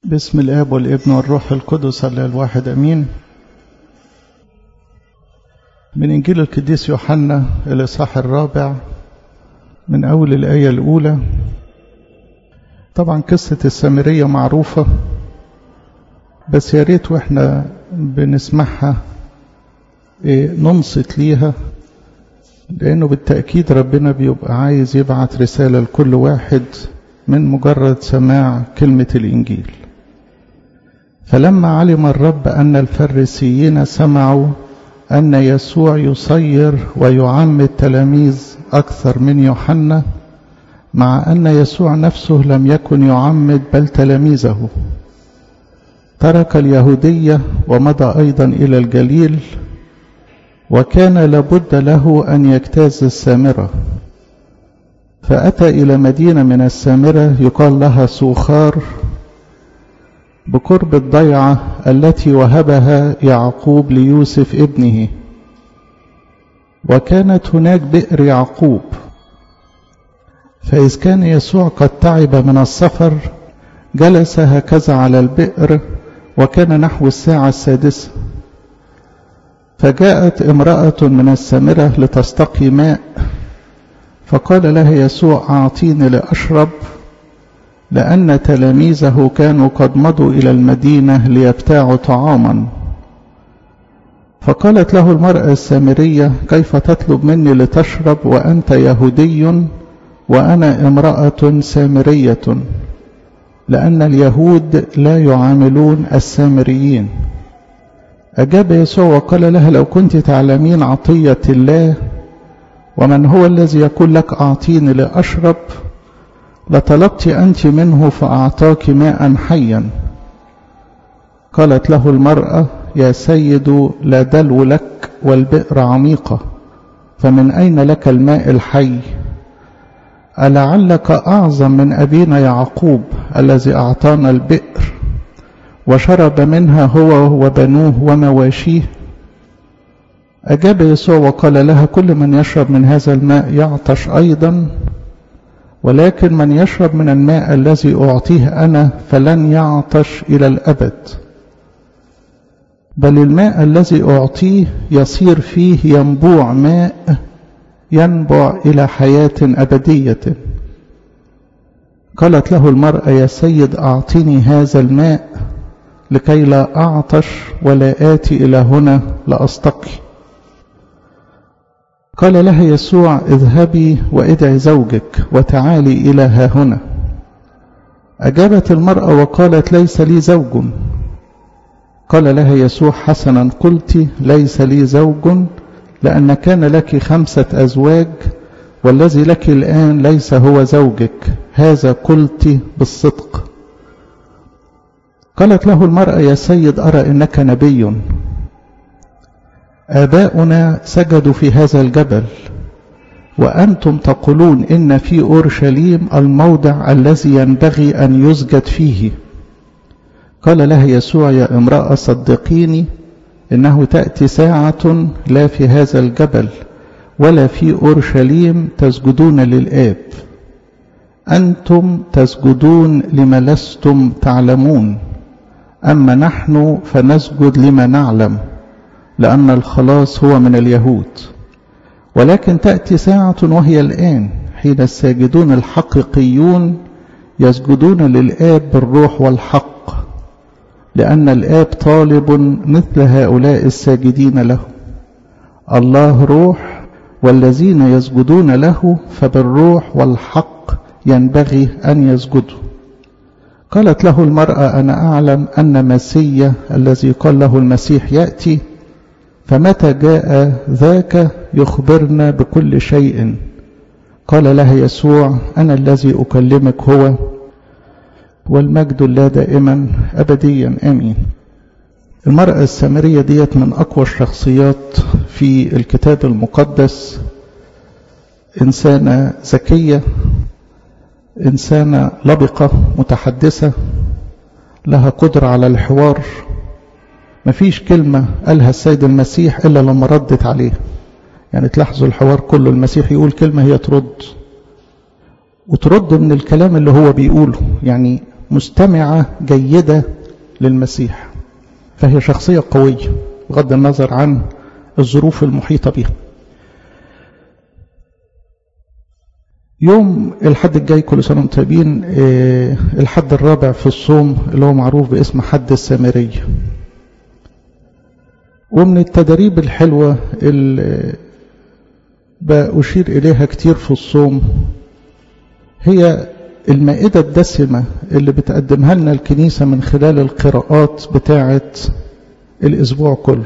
بسم الآب والابن والروح القدس الله الواحد أمين من إنجيل القديس يوحنا الإصحاح الرابع من أول الآية الأولى طبعا قصة السامرية معروفة بس يا ريت واحنا بنسمعها ننصت ليها لأنه بالتأكيد ربنا بيبقى عايز يبعت رسالة لكل واحد من مجرد سماع كلمة الإنجيل فلما علم الرب أن الفريسيين سمعوا أن يسوع يصير ويعم التلاميذ أكثر من يوحنا مع أن يسوع نفسه لم يكن يعمد بل تلاميذه ترك اليهودية ومضى أيضا إلى الجليل وكان لابد له أن يجتاز السامرة فأتى إلى مدينة من السامرة يقال لها سوخار بقرب الضيعة التي وهبها يعقوب ليوسف ابنه وكانت هناك بئر يعقوب فإذ كان يسوع قد تعب من السفر جلس هكذا على البئر وكان نحو الساعة السادسة فجاءت امرأة من السامرة لتستقي ماء فقال لها يسوع أعطيني لأشرب لأن تلاميذه كانوا قد مضوا إلى المدينة ليبتاعوا طعاما فقالت له المرأة السامرية كيف تطلب مني لتشرب وأنت يهودي وأنا امرأة سامرية لأن اليهود لا يعاملون السامريين أجاب يسوع وقال لها لو كنت تعلمين عطية الله ومن هو الذي يقول لك أعطيني لأشرب لطلبت أنت منه فأعطاك ماء حيا قالت له المرأة يا سيد لا دلو لك والبئر عميقة فمن أين لك الماء الحي ألعلك أعظم من أبينا يعقوب الذي أعطانا البئر وشرب منها هو وبنوه ومواشيه أجاب يسوع وقال لها كل من يشرب من هذا الماء يعطش أيضا ولكن من يشرب من الماء الذي أعطيه أنا فلن يعطش إلى الأبد بل الماء الذي أعطيه يصير فيه ينبوع ماء ينبع إلى حياة أبدية قالت له المرأة يا سيد أعطني هذا الماء لكي لا أعطش ولا آتي إلى هنا لأستقي قال لها يسوع اذهبي وادعي زوجك وتعالي إلى ها هنا أجابت المرأة وقالت ليس لي زوج قال لها يسوع حسنا قلت ليس لي زوج لأن كان لك خمسة أزواج والذي لك الآن ليس هو زوجك هذا قلت بالصدق قالت له المرأة يا سيد أرى إنك نبي آباؤنا سجدوا في هذا الجبل وأنتم تقولون إن في أورشليم الموضع الذي ينبغي أن يسجد فيه قال لها يسوع يا امرأة صدقيني إنه تأتي ساعة لا في هذا الجبل ولا في أورشليم تسجدون للآب أنتم تسجدون لما لستم تعلمون أما نحن فنسجد لما نعلم لأن الخلاص هو من اليهود ولكن تأتي ساعة وهي الآن حين الساجدون الحقيقيون يسجدون للآب بالروح والحق لأن الآب طالب مثل هؤلاء الساجدين له الله روح والذين يسجدون له فبالروح والحق ينبغي أن يسجدوا قالت له المرأة أنا أعلم أن مسيا الذي قال له المسيح يأتي فمتى جاء ذاك يخبرنا بكل شيء قال لها يسوع أنا الذي أكلمك هو والمجد لا دائما أبديا آمين المرأة السامرية ديت من أقوى الشخصيات في الكتاب المقدس إنسانة ذكية إنسانة لبقة متحدثة لها قدرة على الحوار مفيش كلمة قالها السيد المسيح إلا لما ردت عليه يعني تلاحظوا الحوار كله المسيح يقول كلمة هي ترد وترد من الكلام اللي هو بيقوله يعني مستمعة جيدة للمسيح فهي شخصية قوية بغض النظر عن الظروف المحيطة بها يوم الحد الجاي كل سنة وانتم طيبين اه الحد الرابع في الصوم اللي هو معروف باسم حد السامرية ومن التدريب الحلوة اللي بأشير إليها كتير في الصوم هي المائدة الدسمة اللي بتقدمها لنا الكنيسة من خلال القراءات بتاعة الأسبوع كله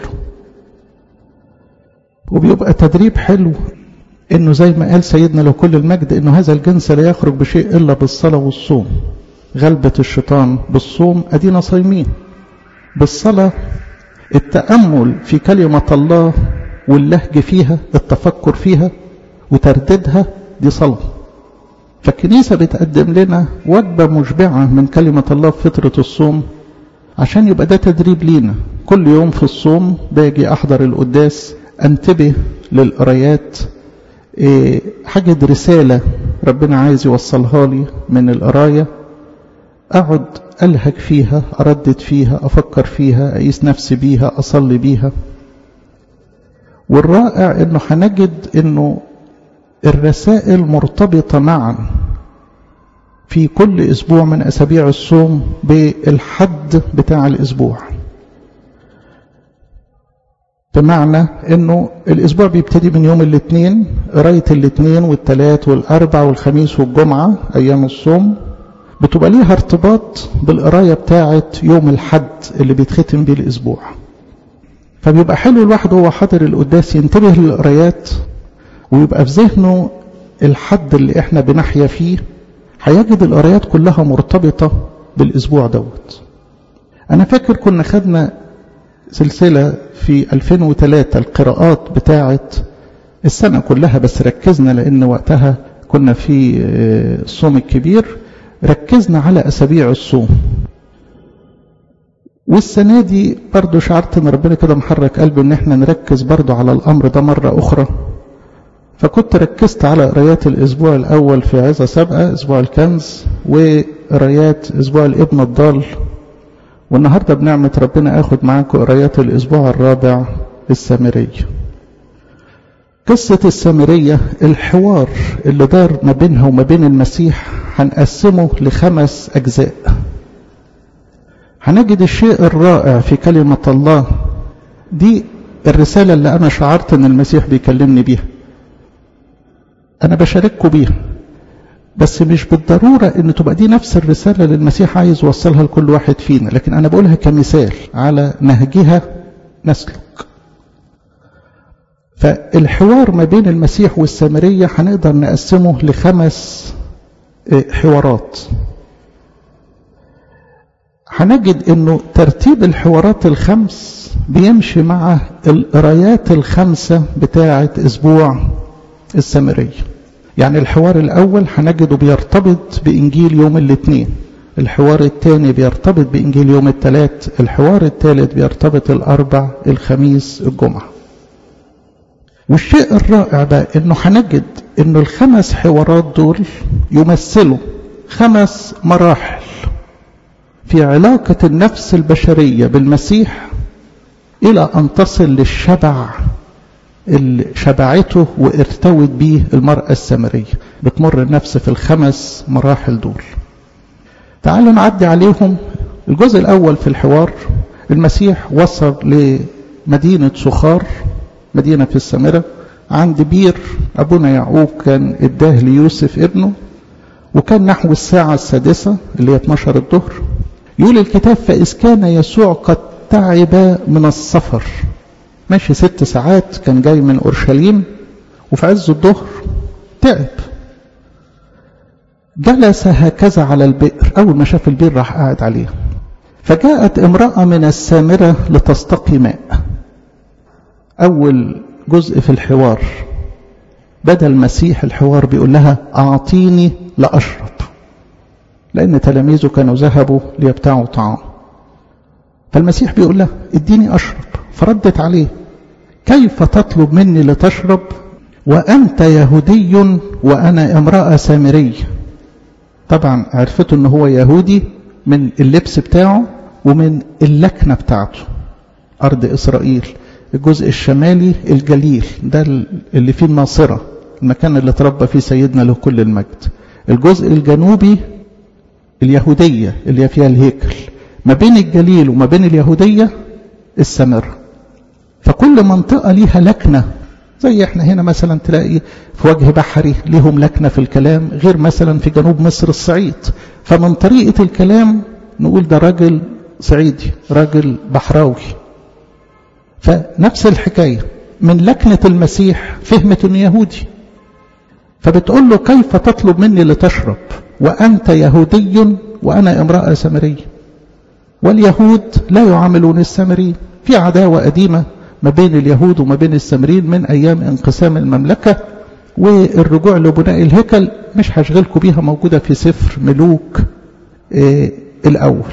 وبيبقى تدريب حلو انه زي ما قال سيدنا لو كل المجد انه هذا الجنس لا يخرج بشيء الا بالصلاة والصوم غلبة الشيطان بالصوم ادينا صايمين بالصلاة التأمل في كلمة الله واللهج فيها التفكر فيها وترددها دي صلاة فالكنيسة بتقدم لنا وجبة مشبعة من كلمة الله في فترة الصوم عشان يبقى ده تدريب لينا كل يوم في الصوم باجي أحضر القداس أنتبه للقرايات إيه حاجة رسالة ربنا عايز يوصلها لي من القراية أقعد ألهج فيها أردد فيها أفكر فيها أقيس نفسي بيها أصلي بيها والرائع أنه هنجد أنه الرسائل مرتبطة معا في كل أسبوع من أسابيع الصوم بالحد بتاع الأسبوع بمعنى أنه الأسبوع بيبتدي من يوم الاثنين قراية الاثنين والثلاث والأربع والخميس والجمعة أيام الصوم بتبقى ليها ارتباط بالقراية بتاعة يوم الحد اللي بيتختم بيه الأسبوع فبيبقى حلو الواحد وهو حاضر القداس ينتبه للقرايات ويبقى في ذهنه الحد اللي احنا بنحيا فيه هيجد القرايات كلها مرتبطة بالأسبوع دوت أنا فاكر كنا خدنا سلسلة في 2003 القراءات بتاعة السنة كلها بس ركزنا لأن وقتها كنا في الصوم الكبير ركزنا على أسابيع الصوم والسنة دي برضو شعرت ان ربنا كده محرك قلبي ان احنا نركز برضو على الامر ده مرة اخرى فكنت ركزت على قرايات الاسبوع الاول في عظة سابقة اسبوع الكنز وقرايات اسبوع الابن الضال والنهاردة بنعمة ربنا اخد معاكم قرايات الاسبوع الرابع السامرية قصة السامرية الحوار اللي دار ما بينها وما بين المسيح هنقسمه لخمس أجزاء هنجد الشيء الرائع في كلمة الله دي الرسالة اللي أنا شعرت أن المسيح بيكلمني بيها أنا بشارككم بيها بس مش بالضرورة أن تبقى دي نفس الرسالة اللي المسيح عايز يوصلها لكل واحد فينا لكن أنا بقولها كمثال على نهجها نسلك فالحوار ما بين المسيح والسامرية هنقدر نقسمه لخمس حوارات هنجد انه ترتيب الحوارات الخمس بيمشي مع القرايات الخمسة بتاعة اسبوع السامرية يعني الحوار الاول هنجده بيرتبط بانجيل يوم الاثنين الحوار الثاني بيرتبط بانجيل يوم الثلاث الحوار الثالث بيرتبط الاربع الخميس الجمعه والشيء الرائع بقى انه هنجد انه الخمس حوارات دول يمثلوا خمس مراحل في علاقة النفس البشرية بالمسيح إلى أن تصل للشبع اللي شبعته وارتوت به المرأة السامرية بتمر النفس في الخمس مراحل دول تعالوا نعدي عليهم الجزء الأول في الحوار المسيح وصل لمدينة سخار مدينة في السامرة عند بير أبونا يعقوب كان اداه ليوسف ابنه وكان نحو الساعة السادسة اللي هي 12 الظهر يقول الكتاب فإذ كان يسوع قد تعب من السفر ماشي ست ساعات كان جاي من أورشليم وفي عز الظهر تعب جلس هكذا على البئر أول ما شاف البئر راح قاعد عليه فجاءت امرأة من السامرة لتستقي ماء أول جزء في الحوار بدأ المسيح الحوار بيقول لها أعطيني لأشرب لأن تلاميذه كانوا ذهبوا ليبتاعوا طعام فالمسيح بيقول لها اديني أشرب فردت عليه كيف تطلب مني لتشرب وأنت يهودي وأنا امرأة سامرية طبعا عرفته أنه هو يهودي من اللبس بتاعه ومن اللكنة بتاعته أرض إسرائيل الجزء الشمالي الجليل ده اللي فيه الناصرة المكان اللي تربى فيه سيدنا له كل المجد الجزء الجنوبي اليهودية اللي فيها الهيكل ما بين الجليل وما بين اليهودية السامرة فكل منطقة ليها لكنة زي احنا هنا مثلا تلاقي في وجه بحري ليهم لكنة في الكلام غير مثلا في جنوب مصر الصعيد فمن طريقة الكلام نقول ده راجل صعيدي راجل بحراوي فنفس الحكاية من لكنة المسيح فهمت انه يهودي فبتقول له كيف تطلب مني لتشرب وأنت يهودي وأنا امرأة سامرية واليهود لا يعاملون السامريين في عداوة قديمة ما بين اليهود وما بين السامريين من أيام انقسام المملكة والرجوع لبناء الهيكل مش هشغلكم بيها موجودة في سفر ملوك إيه الأول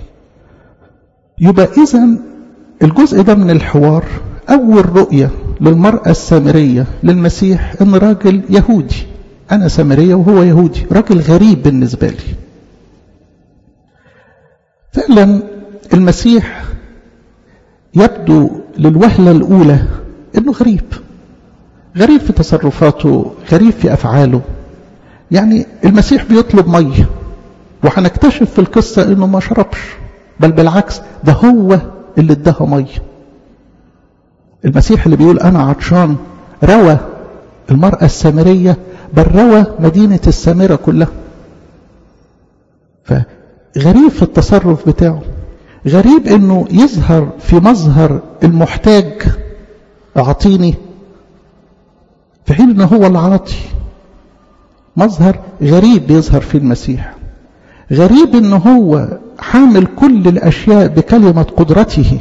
يبقى إذا الجزء ده من الحوار أول رؤية للمرأة السامرية للمسيح إن راجل يهودي أنا سامرية وهو يهودي راجل غريب بالنسبة لي فعلا المسيح يبدو للوهلة الأولى إنه غريب غريب في تصرفاته غريب في أفعاله يعني المسيح بيطلب مية وهنكتشف في القصة إنه ما شربش بل بالعكس ده هو اللي اداها مية المسيح اللي بيقول أنا عطشان روى المرأة السامرية بل روى مدينة السامرة كلها فغريب في التصرف بتاعه غريب انه يظهر في مظهر المحتاج اعطيني في حين انه هو العاطي مظهر غريب بيظهر فيه المسيح غريب انه هو حامل كل الاشياء بكلمة قدرته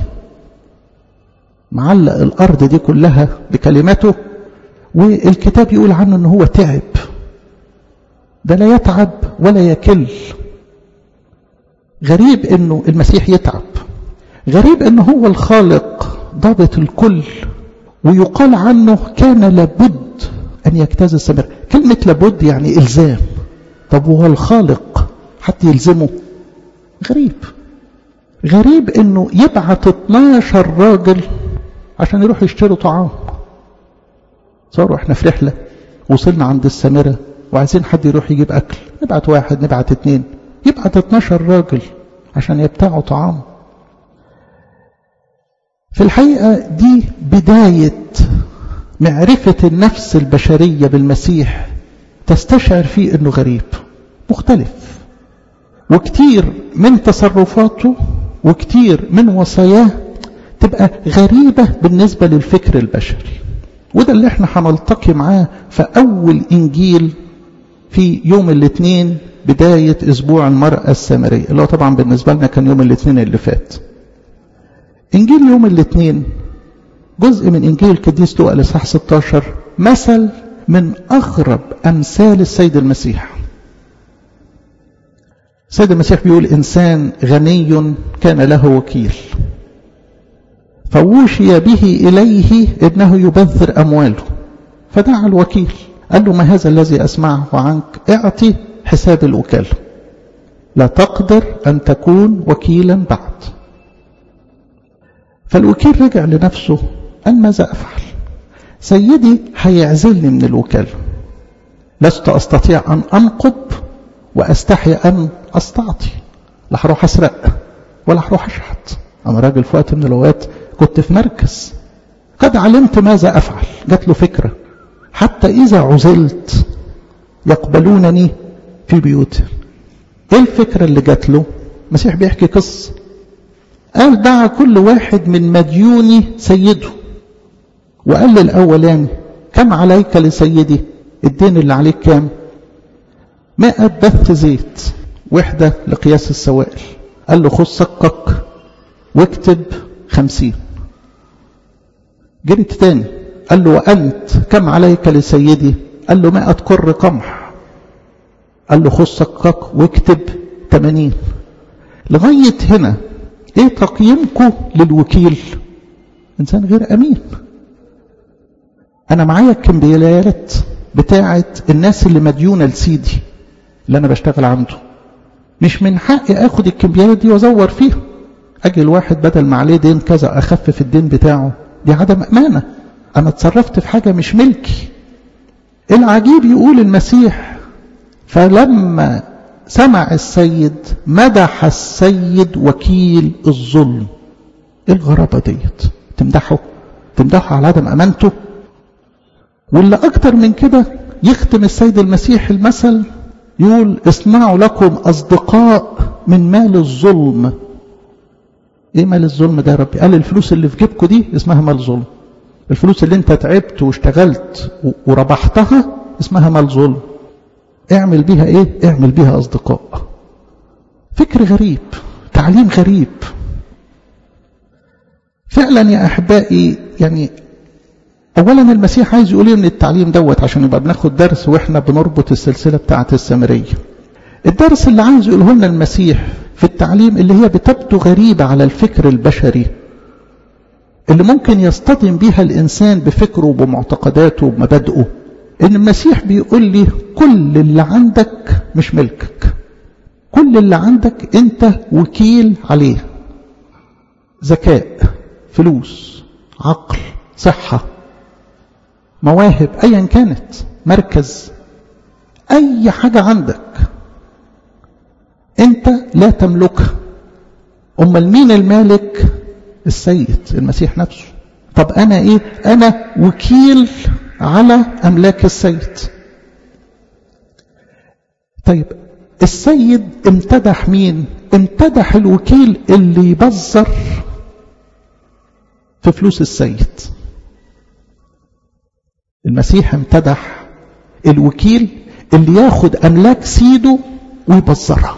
معلق الارض دي كلها بكلمته والكتاب يقول عنه انه هو تعب ده لا يتعب ولا يكل غريب انه المسيح يتعب غريب انه هو الخالق ضابط الكل ويقال عنه كان لابد ان يجتاز السمر كلمة لابد يعني الزام طب وهو الخالق حتى يلزمه غريب غريب انه يبعت 12 راجل عشان يروحوا يشتروا طعام صاروا احنا في رحلة وصلنا عند السامرة وعايزين حد يروح يجيب اكل نبعت واحد نبعت اتنين يبعت 12 راجل عشان يبتاعوا طعام في الحقيقة دي بداية معرفة النفس البشرية بالمسيح تستشعر فيه انه غريب مختلف وكتير من تصرفاته وكتير من وصاياه تبقى غريبة بالنسبة للفكر البشري وده اللي احنا هنلتقي معاه في أول إنجيل في يوم الاثنين بداية أسبوع المرأة السامرية اللي هو طبعا بالنسبة لنا كان يوم الاثنين اللي فات إنجيل يوم الاثنين جزء من إنجيل القديس لوقا الإصحاح 16 مثل من أغرب أمثال السيد المسيح السيد المسيح بيقول إنسان غني كان له وكيل فوشي به إليه ابنه يبذر أمواله فدعا الوكيل قال له ما هذا الذي أسمعه عنك اعطي حساب الوكالة لا تقدر أن تكون وكيلا بعد فالوكيل رجع لنفسه قال ماذا أفعل سيدي هيعزلني من الوكالة لست أستطيع أن أنقب وأستحي أن أستعطي لا هروح أسرق ولا هروح أشحت أنا راجل في وقت من الأوقات كنت في مركز قد علمت ماذا أفعل جات له فكرة حتى إذا عزلت يقبلونني في بيوتهم إيه الفكرة اللي جات له المسيح بيحكي قصة قال دعا كل واحد من مديوني سيده وقال للأولاني كم عليك لسيدي الدين اللي عليك كام مائة بث زيت وحدة لقياس السوائل قال له خذ سقك واكتب خمسين جريت تاني قال له وأنت كم عليك لسيدي قال له مائة قر قمح قال له خذ سقك واكتب تمانين لغاية هنا ايه تقييمكم للوكيل انسان غير امين انا معايا الكمبيالات بتاعه الناس اللي مديونة لسيدي اللي انا بشتغل عنده مش من حقي اخد الكمبيالات دي وازور فيها اجي الواحد بدل ما عليه دين كذا اخفف الدين بتاعه دي عدم امانه انا اتصرفت في حاجه مش ملكي العجيب يقول المسيح فلما سمع السيد مدح السيد وكيل الظلم ايه الغرابه ديت تمدحه تمدحه على عدم امانته واللي اكتر من كده يختم السيد المسيح المثل يقول اصنعوا لكم اصدقاء من مال الظلم ايه مال الظلم ده يا ربي قال الفلوس اللي في جيبكم دي اسمها مال ظلم الفلوس اللي انت تعبت واشتغلت وربحتها اسمها مال ظلم اعمل بيها ايه اعمل بيها اصدقاء فكر غريب تعليم غريب فعلا يا احبائي يعني اولا المسيح عايز يقول ان التعليم دوت عشان يبقى بناخد درس واحنا بنربط السلسله بتاعه السامريه الدرس اللي عايز يقوله لنا المسيح في التعليم اللي هي بتبدو غريبه على الفكر البشري اللي ممكن يصطدم بيها الانسان بفكره وبمعتقداته وبمبادئه ان المسيح بيقول لي كل اللي عندك مش ملكك كل اللي عندك انت وكيل عليه ذكاء فلوس عقل صحه مواهب ايا كانت مركز اي حاجه عندك انت لا تملكها امال مين المالك السيد المسيح نفسه طب انا ايه انا وكيل على املاك السيد طيب السيد امتدح مين امتدح الوكيل اللي يبذر في فلوس السيد المسيح امتدح الوكيل اللي ياخد املاك سيده ويبذرها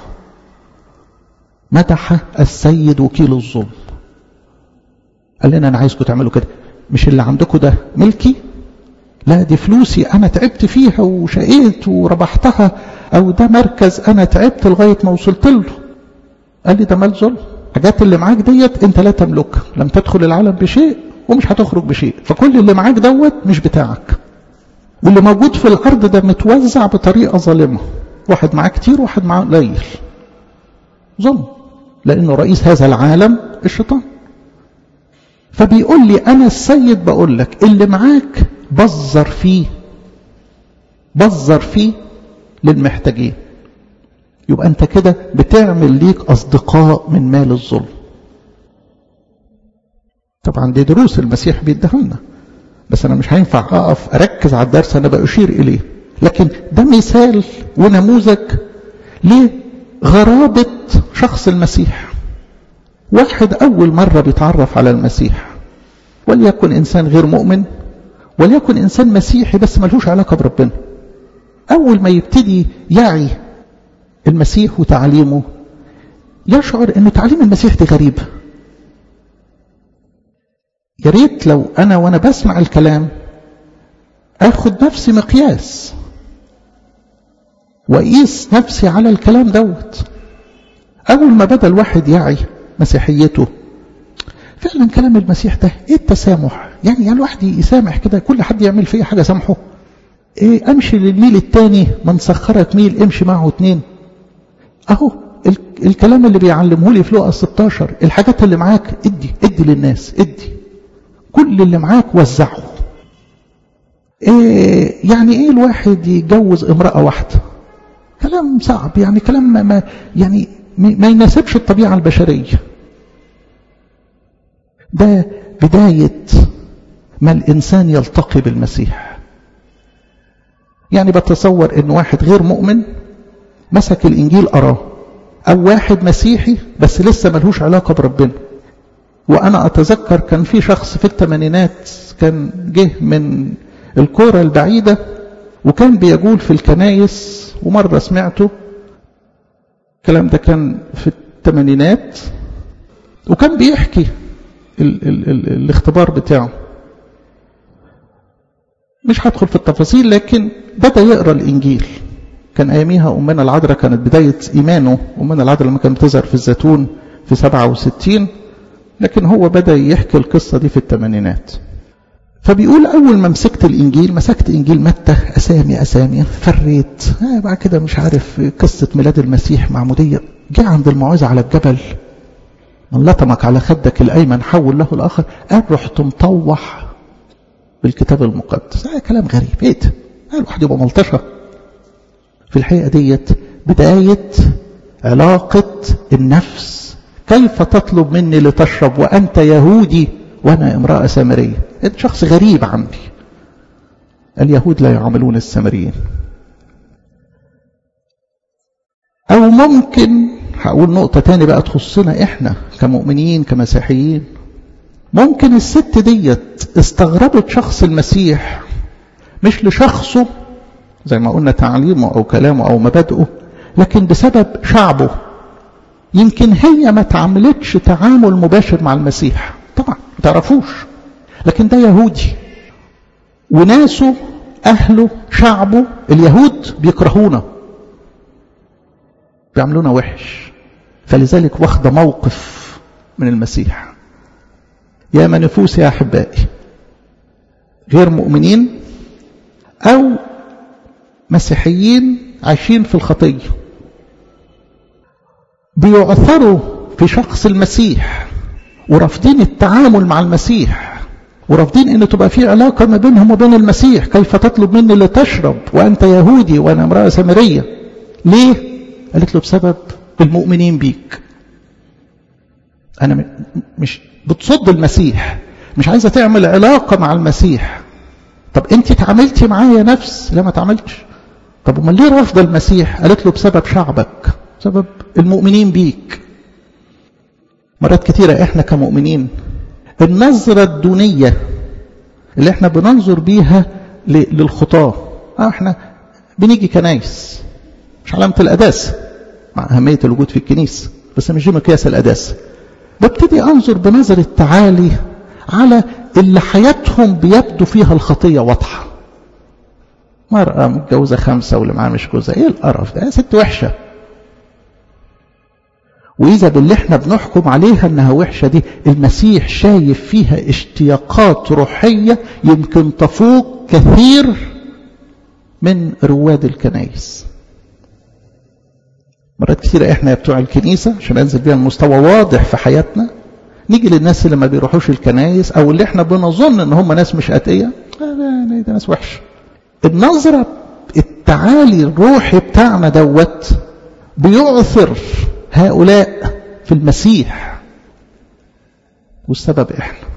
مدح السيد وكيل الظلم قال لنا انا عايزكم تعملوا كده مش اللي عندكم ده ملكي لا دي فلوسي انا تعبت فيها وشقيت وربحتها او ده مركز انا تعبت لغايه ما وصلت له قال لي ده مال ظلم الحاجات اللي معاك ديت انت لا تملكها لم تدخل العالم بشيء ومش هتخرج بشيء فكل اللي معاك دوت مش بتاعك واللي موجود في الارض ده متوزع بطريقه ظالمه واحد معاه كتير وواحد معاه قليل ظلم لانه رئيس هذا العالم الشيطان فبيقول لي انا السيد بقول لك اللي معاك بذر فيه بذر فيه للمحتاجين يبقى انت كده بتعمل ليك اصدقاء من مال الظلم طبعا دي دروس المسيح بيديها لنا بس انا مش هينفع اقف اركز على الدرس انا باشير اليه لكن ده مثال ونموذج لغرابه شخص المسيح واحد اول مره بيتعرف على المسيح وليكن انسان غير مؤمن وليكن انسان مسيحي بس ملهوش علاقه بربنا اول ما يبتدي يعي المسيح وتعليمه يشعر ان تعليم المسيح دي غريب يا ريت لو انا وانا بسمع الكلام اخد نفسي مقياس واقيس نفسي على الكلام دوت اول ما بدا الواحد يعي مسيحيته فعلا كلام المسيح ده ايه التسامح يعني يعني الواحد يسامح كده كل حد يعمل فيه حاجه سامحه إيه امشي للميل التاني من سخرك ميل امشي معه اتنين اهو الكلام اللي بيعلمه لي في لقا 16 الحاجات اللي معاك ادي ادي للناس ادي كل اللي معاك وزعه إيه يعني ايه الواحد يتجوز امرأة واحدة كلام صعب يعني كلام ما, ما يعني ما يناسبش الطبيعة البشرية ده بداية ما الإنسان يلتقي بالمسيح يعني بتصور ان واحد غير مؤمن مسك الإنجيل أراه أو واحد مسيحي بس لسه ملهوش علاقة بربنا وأنا أتذكر كان في شخص في الثمانينات كان جه من الكورة البعيدة وكان بيقول في الكنايس ومرة سمعته الكلام ده كان في الثمانينات وكان بيحكي ال ال ال الاختبار بتاعه مش هدخل في التفاصيل لكن بدأ يقرأ الإنجيل كان أياميها أمنا العذراء كانت بداية إيمانه أمنا العذراء لما كانت بتظهر في الزيتون في 67 لكن هو بدأ يحكي القصة دي في الثمانينات فبيقول أول ما مسكت الإنجيل مسكت إنجيل متى أسامي أسامي فريت آه بعد كده مش عارف قصة ميلاد المسيح معمودية جه عند الموعظة على الجبل من لطمك على خدك الأيمن حول له الآخر قال رحت مطوح بالكتاب المقدس آه كلام غريب ايه ده قال واحد يبقى ملطشة في الحقيقة ديت بداية علاقة النفس كيف تطلب مني لتشرب وأنت يهودي وأنا امرأة سامرية أنت شخص غريب عندي اليهود لا يعاملون السامريين أو ممكن هقول نقطة تاني بقى تخصنا إحنا كمؤمنين كمسيحيين ممكن الست ديت استغربت شخص المسيح مش لشخصه زي ما قلنا تعليمه أو كلامه أو مبادئه لكن بسبب شعبه يمكن هي ما تعاملتش تعامل مباشر مع المسيح طبعا ما تعرفوش لكن ده يهودي وناسه أهله شعبه اليهود بيكرهونا بيعملونا وحش فلذلك واخده موقف من المسيح يا من نفوس يا أحبائي غير مؤمنين أو مسيحيين عايشين في الخطية بيعثروا في شخص المسيح ورافضين التعامل مع المسيح ورافضين ان تبقى في علاقه ما بينهم وبين المسيح كيف تطلب مني لتشرب وانت يهودي وانا امراه سامريه ليه قالت له بسبب المؤمنين بيك انا مش بتصد المسيح مش عايزه تعمل علاقه مع المسيح طب انت تعاملتي معايا نفس لا ما تعاملتش طب امال ليه رافضه المسيح قالت له بسبب شعبك بسبب المؤمنين بيك مرات كتيرة احنا كمؤمنين النظرة الدونية اللي احنا بننظر بيها للخطاة اه احنا بنيجي كنايس مش علامة القداسة مع أهمية الوجود في الكنيسة بس مش دي مقياس القداسة ببتدي أنظر بنظر التعالي على اللي حياتهم بيبدو فيها الخطية واضحة مرأة متجوزة خمسة واللي معاها مش جوزها ايه القرف ده ست وحشة وإذا باللي احنا بنحكم عليها انها وحشة دي المسيح شايف فيها اشتياقات روحية يمكن تفوق كثير من رواد الكنائس مرات كثيرة احنا بتوع الكنيسة عشان انزل بيها المستوى واضح في حياتنا نيجي للناس اللي ما بيروحوش الكنائس او اللي احنا بنظن ان هم ناس مش اتقية ده ناس وحشة النظرة التعالي الروحي بتاعنا دوت بيعثر هؤلاء في المسيح والسبب احنا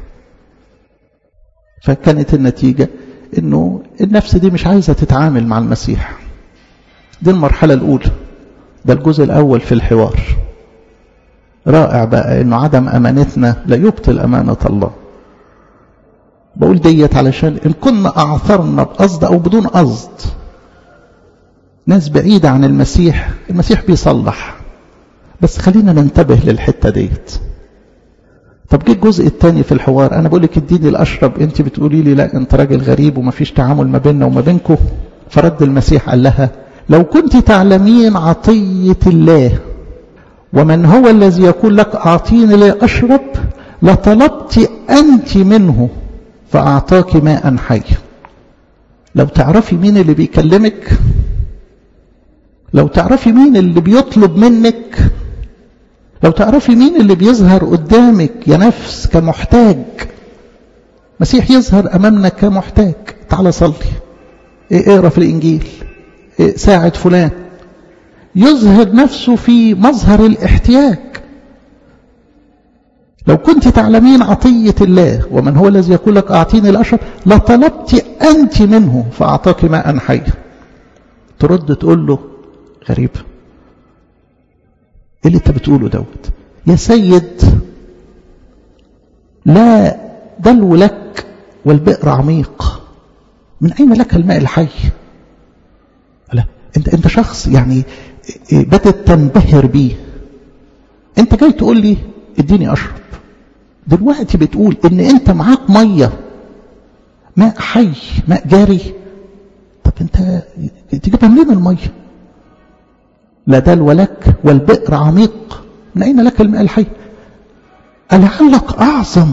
فكانت النتيجة انه النفس دي مش عايزة تتعامل مع المسيح دي المرحلة الاولى ده الجزء الاول في الحوار رائع بقى انه عدم امانتنا لا يبطل امانة الله بقول ديت علشان ان كنا اعثرنا بقصد او بدون قصد ناس بعيدة عن المسيح المسيح بيصلح بس خلينا ننتبه للحتة ديت طب جه الجزء الثاني في الحوار انا بقول لك اديني الاشرب انت بتقولي لي لا انت راجل غريب ومفيش تعامل ما بيننا وما بينكم فرد المسيح قال لها لو كنت تعلمين عطية الله ومن هو الذي يقول لك اعطيني لاشرب لطلبت انت منه فاعطاك ماء حي لو تعرفي مين اللي بيكلمك لو تعرفي مين اللي بيطلب منك لو تعرفي مين اللي بيظهر قدامك يا نفس كمحتاج مسيح يظهر أمامنا كمحتاج تعال صلي إيه اقرا في الإنجيل إيه ساعد فلان يظهر نفسه في مظهر الاحتياج لو كنت تعلمين عطية الله ومن هو الذي يقول لك أعطيني الأشرب لطلبت أنت منه فأعطاك ماء حيا ترد تقول له غريب ايه اللي انت بتقوله دوت يا سيد لا دلو لك والبئر عميق من اين لك الماء الحي لا انت انت شخص يعني بدأت تنبهر بيه انت جاي تقول لي اديني اشرب دلوقتي بتقول ان انت معاك ميه ماء حي ماء جاري طب انت تجيبها منين الميه لا دلو لك والبئر عميق من أين لك الماء الحي ألعلك أعظم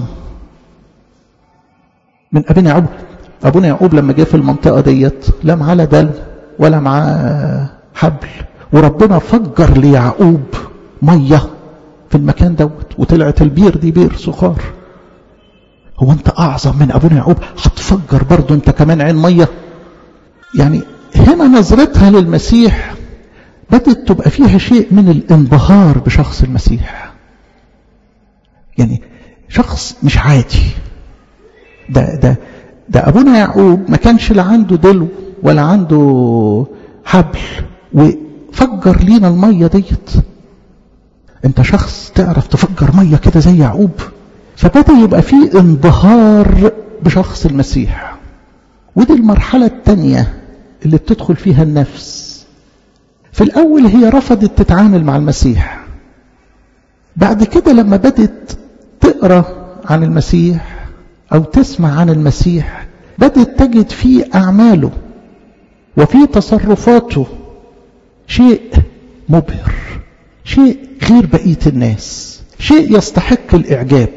من أبينا يعقوب أبونا يعقوب لما جه في المنطقة ديت لا معاه لا دلو ولا معاه حبل وربنا فجر ليعقوب مية في المكان دوت وطلعت البير دي بير سخار هو انت اعظم من ابونا يعقوب هتفجر برضه انت كمان عين مية يعني هنا نظرتها للمسيح بدأت تبقى فيها شيء من الانبهار بشخص المسيح يعني شخص مش عادي ده ده ده ابونا يعقوب ما كانش لا عنده دلو ولا عنده حبل وفجر لينا الميه ديت انت شخص تعرف تفجر ميه كده زي يعقوب فبدا يبقى فيه انبهار بشخص المسيح ودي المرحله الثانيه اللي بتدخل فيها النفس في الاول هي رفضت تتعامل مع المسيح بعد كده لما بدت تقرا عن المسيح او تسمع عن المسيح بدت تجد في اعماله وفي تصرفاته شيء مبهر شيء غير بقيه الناس شيء يستحق الاعجاب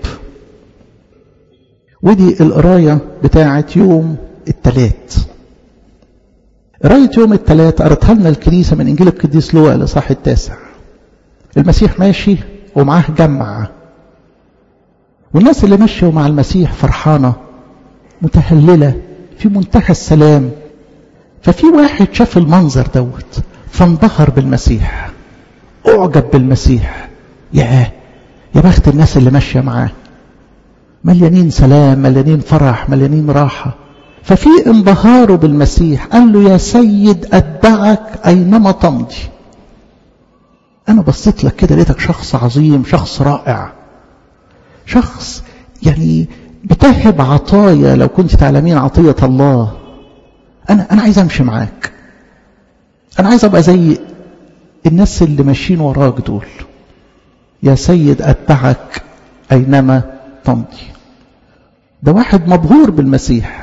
ودي القرايه بتاعه يوم الثلاث قرايه يوم الثلاث قرتها لنا الكنيسه من انجيل القديس لوقا الاصحاح التاسع المسيح ماشي ومعاه جمع والناس اللي ماشيه مع المسيح فرحانه متهلله في منتهى السلام ففي واحد شاف المنظر دوت فانبهر بالمسيح اعجب بالمسيح ياه يا بخت الناس اللي ماشيه معاه مليانين سلام مليانين فرح مليانين راحه ففي انبهاره بالمسيح قال له يا سيد اتبعك اينما تمضي انا بصيت لك كده لقيتك شخص عظيم شخص رائع شخص يعني بتهب عطايا لو كنت تعلمين عطية الله أنا أنا عايز أمشي معاك أنا عايز أبقى زي الناس اللي ماشيين وراك دول يا سيد أتبعك أينما تمضي ده واحد مبهور بالمسيح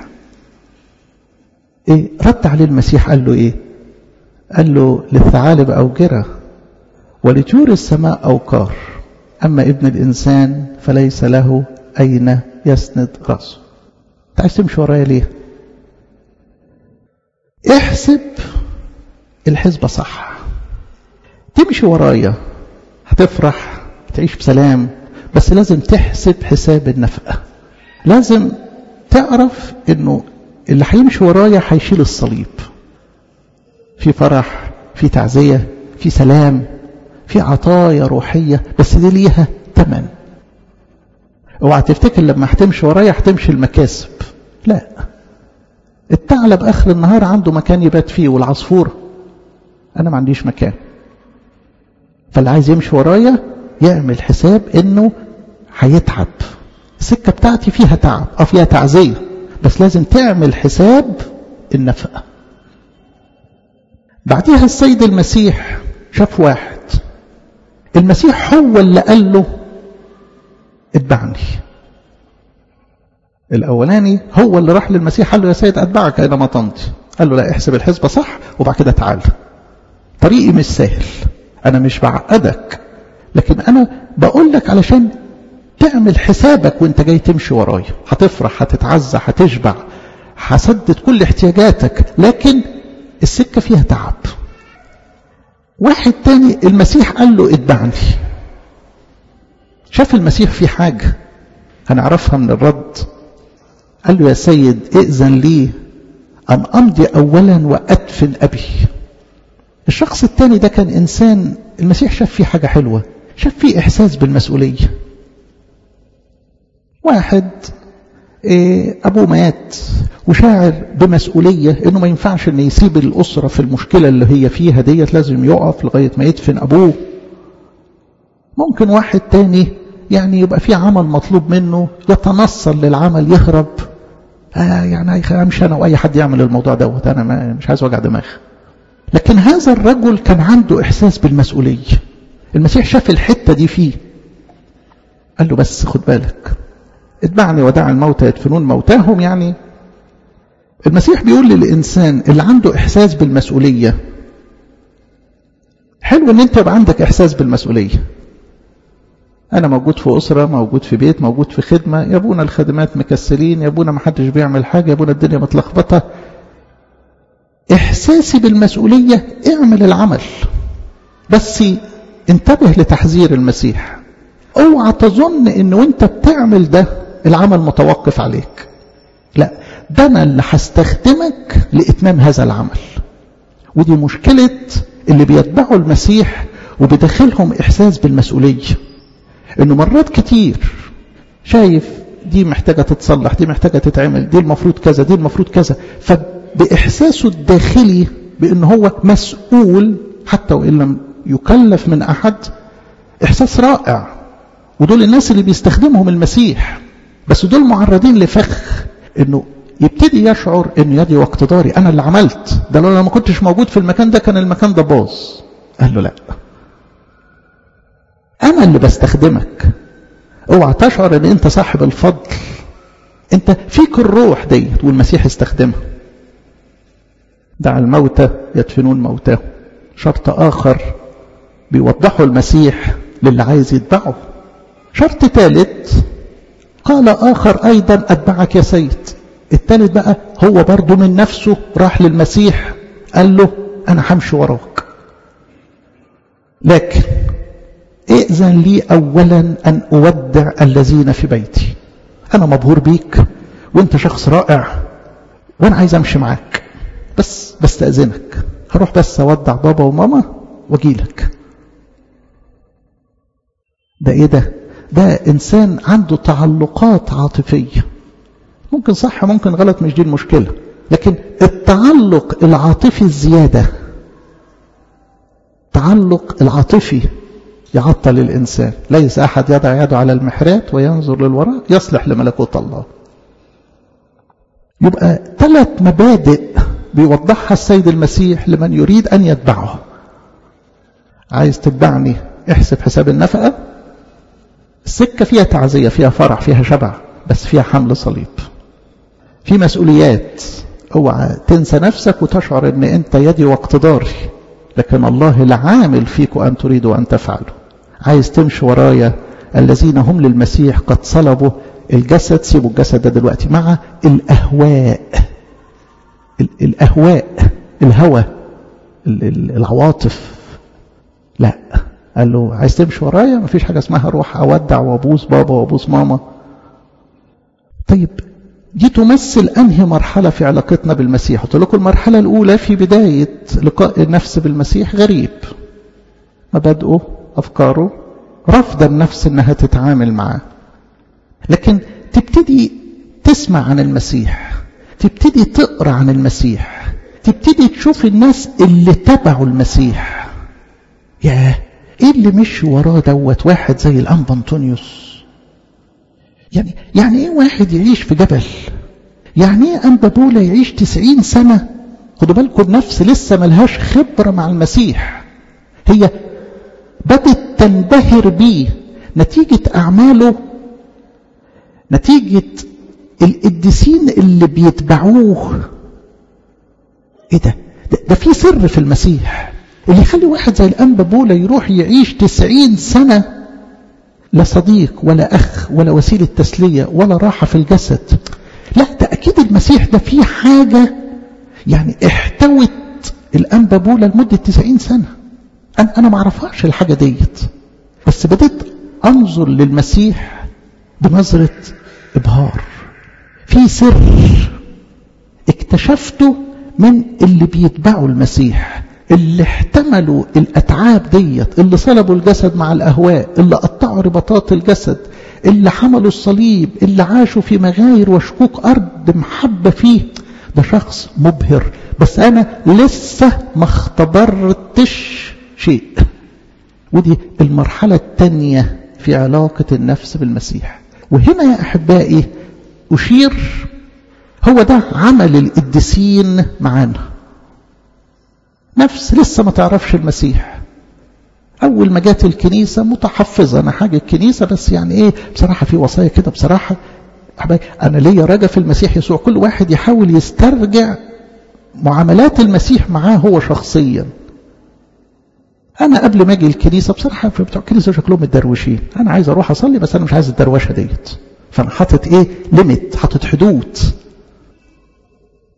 إيه رد عليه المسيح قال له إيه قال له للثعالب أوجرة ولطيور السماء أوقار أما ابن الإنسان فليس له أين يسند رأسه أنت عايز تمشي ورايا ليه احسب الحسبة صح تمشي ورايا هتفرح تعيش بسلام بس لازم تحسب حساب النفقة لازم تعرف انه اللي هيمشي ورايا هيشيل الصليب في فرح في تعزية في سلام في عطايا روحية بس دي ليها تمن اوعى تفتكر لما هتمشي ورايا هتمشي المكاسب لا الثعلب اخر النهار عنده مكان يبات فيه والعصفور انا ما عنديش مكان فاللي عايز يمشي ورايا يعمل حساب انه هيتعب السكه بتاعتي فيها تعب اه فيها تعزيه بس لازم تعمل حساب النفقه بعديها السيد المسيح شاف واحد المسيح هو اللي قال له اتبعني الاولاني هو اللي راح للمسيح قال له يا سيد اتبعك اينما تمضي قال له لا احسب الحسبه صح وبعد كده تعال طريقي مش سهل انا مش بعقدك لكن انا بقول لك علشان تعمل حسابك وانت جاي تمشي ورايا هتفرح هتتعزى هتشبع هسدد كل احتياجاتك لكن السكه فيها تعب واحد تاني المسيح قال له اتبعني شاف المسيح في حاجة هنعرفها من الرد قال له يا سيد ائذن لي أن أمضي أولا وأدفن أبي الشخص الثاني ده كان إنسان المسيح شاف فيه حاجة حلوة شاف فيه إحساس بالمسؤولية واحد إيه أبوه مات وشاعر بمسؤولية إنه ما ينفعش إنه يسيب الأسرة في المشكلة اللي هي فيها ديت لازم يقف لغاية ما يدفن أبوه ممكن واحد تاني يعني يبقى في عمل مطلوب منه يتنصل للعمل يهرب آه يعني امشي انا واي حد يعمل الموضوع دوت انا ما مش عايز وجع دماغ لكن هذا الرجل كان عنده احساس بالمسؤوليه المسيح شاف الحته دي فيه قال له بس خد بالك اتبعني ودع الموتى يدفنون موتاهم يعني المسيح بيقول للانسان اللي عنده احساس بالمسؤوليه حلو ان انت يبقى عندك احساس بالمسؤوليه أنا موجود في أسرة موجود في بيت موجود في خدمة يا أبونا الخدمات مكسلين يا أبونا ما حدش بيعمل حاجة يا أبونا الدنيا متلخبطة إحساسي بالمسؤولية اعمل العمل بس انتبه لتحذير المسيح اوعى تظن ان وانت بتعمل ده العمل متوقف عليك لا ده انا اللي هستخدمك لاتمام هذا العمل ودي مشكلة اللي بيتبعوا المسيح وبداخلهم احساس بالمسؤولية انه مرات كتير شايف دي محتاجة تتصلح دي محتاجة تتعمل دي المفروض كذا دي المفروض كذا فبإحساسه الداخلي بأن هو مسؤول حتى وإن لم يكلف من أحد إحساس رائع ودول الناس اللي بيستخدمهم المسيح بس دول معرضين لفخ انه يبتدي يشعر ان يدي واقتداري انا اللي عملت ده لو انا ما كنتش موجود في المكان ده كان المكان ده باظ قال له لا انا اللي بستخدمك اوعى تشعر ان انت صاحب الفضل انت فيك الروح ديت والمسيح استخدمها دع الموتى يدفنون موتاهم شرط اخر بيوضحه المسيح للي عايز يتبعه شرط ثالث قال آخر أيضا أتبعك يا سيد الثالث بقى هو برضه من نفسه راح للمسيح قال له أنا همشي وراك لكن ائذن لي أولا أن أودع الذين في بيتي أنا مبهور بيك وانت شخص رائع وانا عايز امشي معاك بس بستأذنك هروح بس اودع بابا وماما واجيلك ده ايه ده ده انسان عنده تعلقات عاطفية ممكن صح ممكن غلط مش دي المشكلة لكن التعلق العاطفي الزيادة التعلق العاطفي يعطل الإنسان ليس أحد يضع يده على المحرات وينظر للوراء يصلح لملكوت الله يبقى ثلاث مبادئ بيوضحها السيد المسيح لمن يريد أن يتبعه عايز تتبعني احسب حساب النفقة السكة فيها تعزية فيها فرح فيها شبع بس فيها حمل صليب في مسؤوليات اوعى تنسى نفسك وتشعر ان انت يدي واقتداري لكن الله العامل فيك أن تريدوا أن تفعلوا عايز تمشي ورايا الذين هم للمسيح قد صلبوا الجسد سيبوا الجسد ده دلوقتي مع الأهواء الأهواء الهوى العواطف لا قال له عايز تمشي ورايا مفيش حاجة اسمها روح أودع وأبوس بابا وأبوس ماما طيب دي تمثل أنهي مرحلة في علاقتنا بالمسيح قلت لكم المرحلة الأولى في بداية لقاء النفس بالمسيح غريب مبادئه أفكاره رفض النفس أنها تتعامل معاه لكن تبتدي تسمع عن المسيح تبتدي تقرأ عن المسيح تبتدي تشوف الناس اللي تبعوا المسيح ياه ايه اللي مشي وراه دوت واحد زي الانبا انطونيوس يعني يعني ايه واحد يعيش في جبل يعني ايه انبا بولا يعيش تسعين سنة خدوا بالكم النفس لسه ملهاش خبرة مع المسيح هي بدت تنبهر بيه نتيجة أعماله نتيجة القديسين اللي بيتبعوه ايه ده ده, ده في سر في المسيح اللي يخلي واحد زي الأنبا بولا يروح يعيش تسعين سنة لا صديق ولا أخ ولا وسيلة تسلية ولا راحة في الجسد لا ده أكيد المسيح ده فيه حاجة يعني احتوت الأنبا بولا لمدة تسعين سنة أنا, أنا ما اعرفهاش الحاجة ديت بس بديت أنظر للمسيح بنظرة إبهار في سر اكتشفته من اللي بيتبعوا المسيح اللي احتملوا الأتعاب ديت اللي صلبوا الجسد مع الأهواء اللي قطعوا رباطات الجسد اللي حملوا الصليب اللي عاشوا في مغاير وشكوك أرض محبة فيه ده شخص مبهر بس أنا لسه ما اختبرتش شيء ودي المرحلة الثانية في علاقة النفس بالمسيح وهنا يا أحبائي أشير هو ده عمل القديسين معانا نفس لسه ما تعرفش المسيح أول ما جات الكنيسة متحفظة أنا حاجة الكنيسة بس يعني إيه بصراحة في وصايا كده بصراحة أنا ليا رجا في المسيح يسوع كل واحد يحاول يسترجع معاملات المسيح معاه هو شخصيا أنا قبل ما أجي الكنيسة بصراحة في بتوع الكنيسة شكلهم متدروشين أنا عايز أروح أصلي بس أنا مش عايز الدروشة ديت فأنا حاطط إيه ليميت حاطط حدود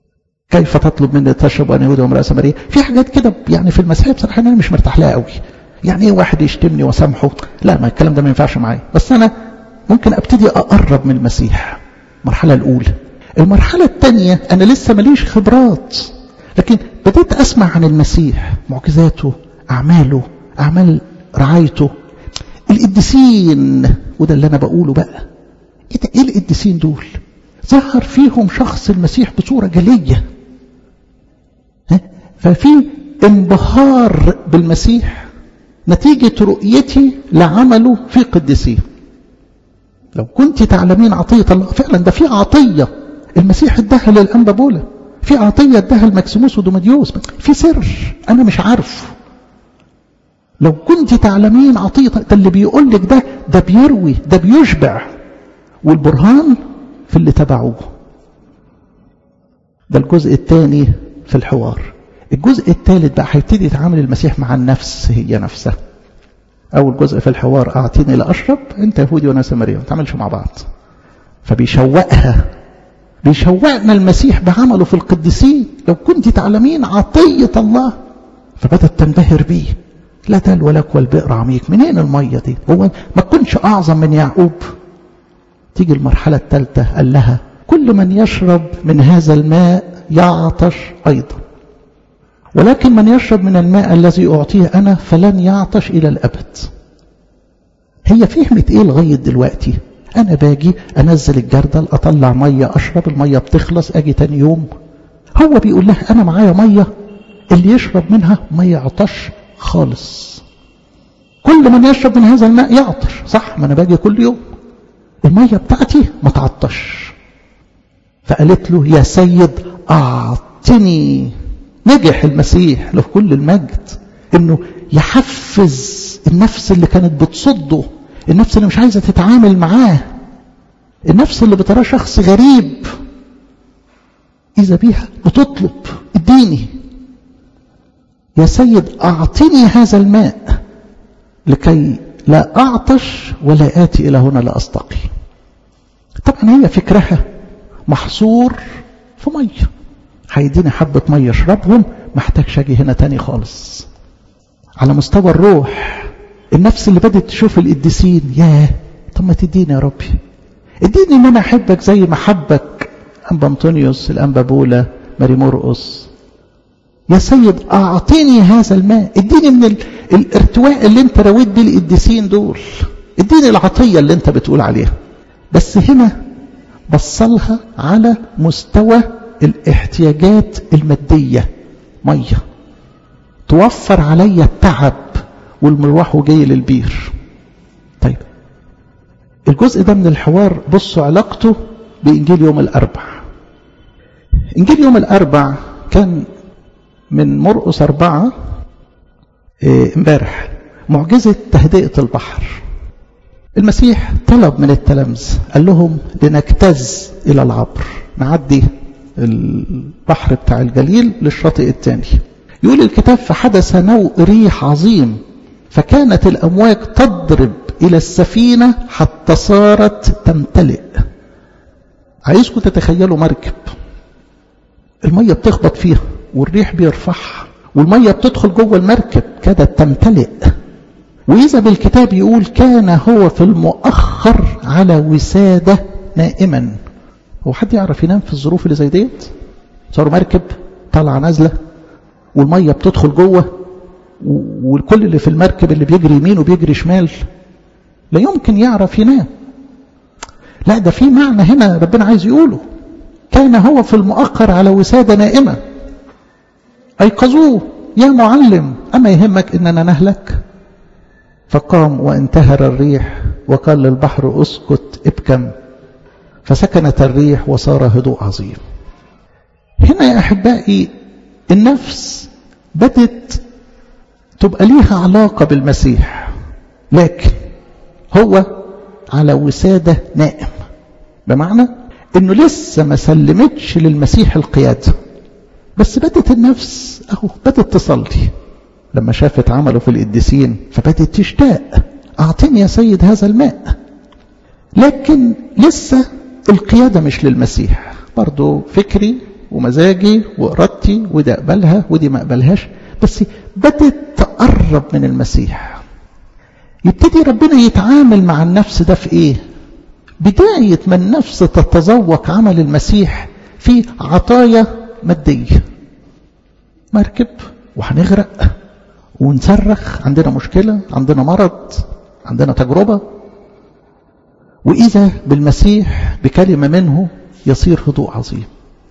كيف تطلب مني تشرب وانا يهودي وامرأة سمرية في حاجات كده يعني في المسيحية بصراحة انا مش مرتاح لها قوي يعني ايه واحد يشتمني وسامحه لا ما الكلام ده ما ينفعش معايا بس انا ممكن ابتدي اقرب من المسيح المرحله الاولى المرحله الثانيه انا لسه ماليش خبرات لكن بديت اسمع عن المسيح معجزاته اعماله اعمال رعايته القديسين وده اللي انا بقوله بقى ايه ده ايه القديسين دول ظهر فيهم شخص المسيح بصوره جليه ها؟ ففي انبهار بالمسيح نتيجة رؤيتي لعمله في قديسيه لو كنت تعلمين عطية الله فعلا ده في عطية المسيح اداها للأنبا بولا في عطية اداها المكسيموس ودوماديوس في سر أنا مش عارفه لو كنت تعلمين عطية ده اللي بيقول لك ده ده بيروي ده بيشبع والبرهان في اللي تبعوه ده الجزء الثاني في الحوار الجزء الثالث بقى هيبتدي يتعامل المسيح مع النفس هي نفسها أول جزء في الحوار أعطيني لأشرب أنت يهودي وأنا سامري ما تعملش مع بعض فبيشوقها بيشوقنا المسيح بعمله في القديسين لو كنت تعلمين عطية الله فبدت تنبهر بيه لا تلو لك والبئر عميق منين المية دي هو ما تكونش أعظم من يعقوب تيجي المرحلة الثالثة قال لها كل من يشرب من هذا الماء يعطش أيضا ولكن من يشرب من الماء الذي أعطيه أنا فلن يعطش إلى الأبد هي فهمت إيه لغاية دلوقتي أنا باجي أنزل الجردل أطلع مية أشرب المية بتخلص أجي تاني يوم هو بيقول لها أنا معايا مية اللي يشرب منها ما يعطش خالص كل من يشرب من هذا الماء يعطش صح ما أنا باجي كل يوم المية بتاعتي ما تعطش فقالت له يا سيد أعطني نجح المسيح له كل المجد انه يحفز النفس اللي كانت بتصده النفس اللي مش عايزه تتعامل معاه النفس اللي بتراه شخص غريب اذا بيها بتطلب اديني يا سيد اعطني هذا الماء لكي لا اعطش ولا اتي الى هنا لاستقي طبعا هي فكرها محصور في ميه هيديني حبة مية اشربهم محتاجش اجي هنا تاني خالص على مستوى الروح النفس اللي بدأت تشوف القديسين ياه طب ما تديني يا ربي اديني ان انا احبك زي ما حبك انبا انطونيوس الانبا بولا ماري مرقس يا سيد اعطيني هذا الماء اديني من الارتواء اللي انت رويت بيه القديسين دول اديني العطية اللي انت بتقول عليها بس هنا بصلها على مستوى الاحتياجات المادية مية توفر عليا التعب والمروح وجاي للبير طيب الجزء ده من الحوار بصوا علاقته بإنجيل يوم الأربع إنجيل يوم الأربع كان من مرقس أربعة امبارح معجزة تهدئة البحر المسيح طلب من التلامذة قال لهم لنجتاز إلى العبر نعدي البحر بتاع الجليل للشاطئ الثاني يقول الكتاب فحدث نوء ريح عظيم فكانت الأمواج تضرب إلى السفينة حتى صارت تمتلئ عايزكم تتخيلوا مركب المية بتخبط فيها والريح بيرفعها والمية بتدخل جوه المركب كادت تمتلئ وإذا بالكتاب يقول كان هو في المؤخر على وسادة نائما هو حد يعرف ينام في الظروف اللي زي ديت صاروا مركب طالعه نازله والميه بتدخل جوه والكل اللي في المركب اللي بيجري يمين وبيجري شمال لا يمكن يعرف ينام لا ده في معنى هنا ربنا عايز يقوله كان هو في المؤخر على وسادة نائمة أيقظوه يا معلم أما يهمك إننا نهلك فقام وانتهر الريح وقال للبحر اسكت ابكم فسكنت الريح وصار هدوء عظيم هنا يا أحبائي النفس بدت تبقى ليها علاقة بالمسيح لكن هو على وسادة نائم بمعنى انه لسه ما سلمتش للمسيح القيادة بس بدت النفس اهو بدت تصلي لما شافت عمله في القديسين فبدت تشتاق اعطني يا سيد هذا الماء لكن لسه القيادة مش للمسيح برضو فكري ومزاجي وإرادتي ودي أقبلها ودي ما أقبلهاش بس بدت يقرب من المسيح يبتدي ربنا يتعامل مع النفس ده في ايه بداية ما النفس تتذوق عمل المسيح في عطايا مادية مركب وهنغرق ونصرخ عندنا مشكلة عندنا مرض عندنا تجربة وإذا بالمسيح بكلمة منه يصير هدوء عظيم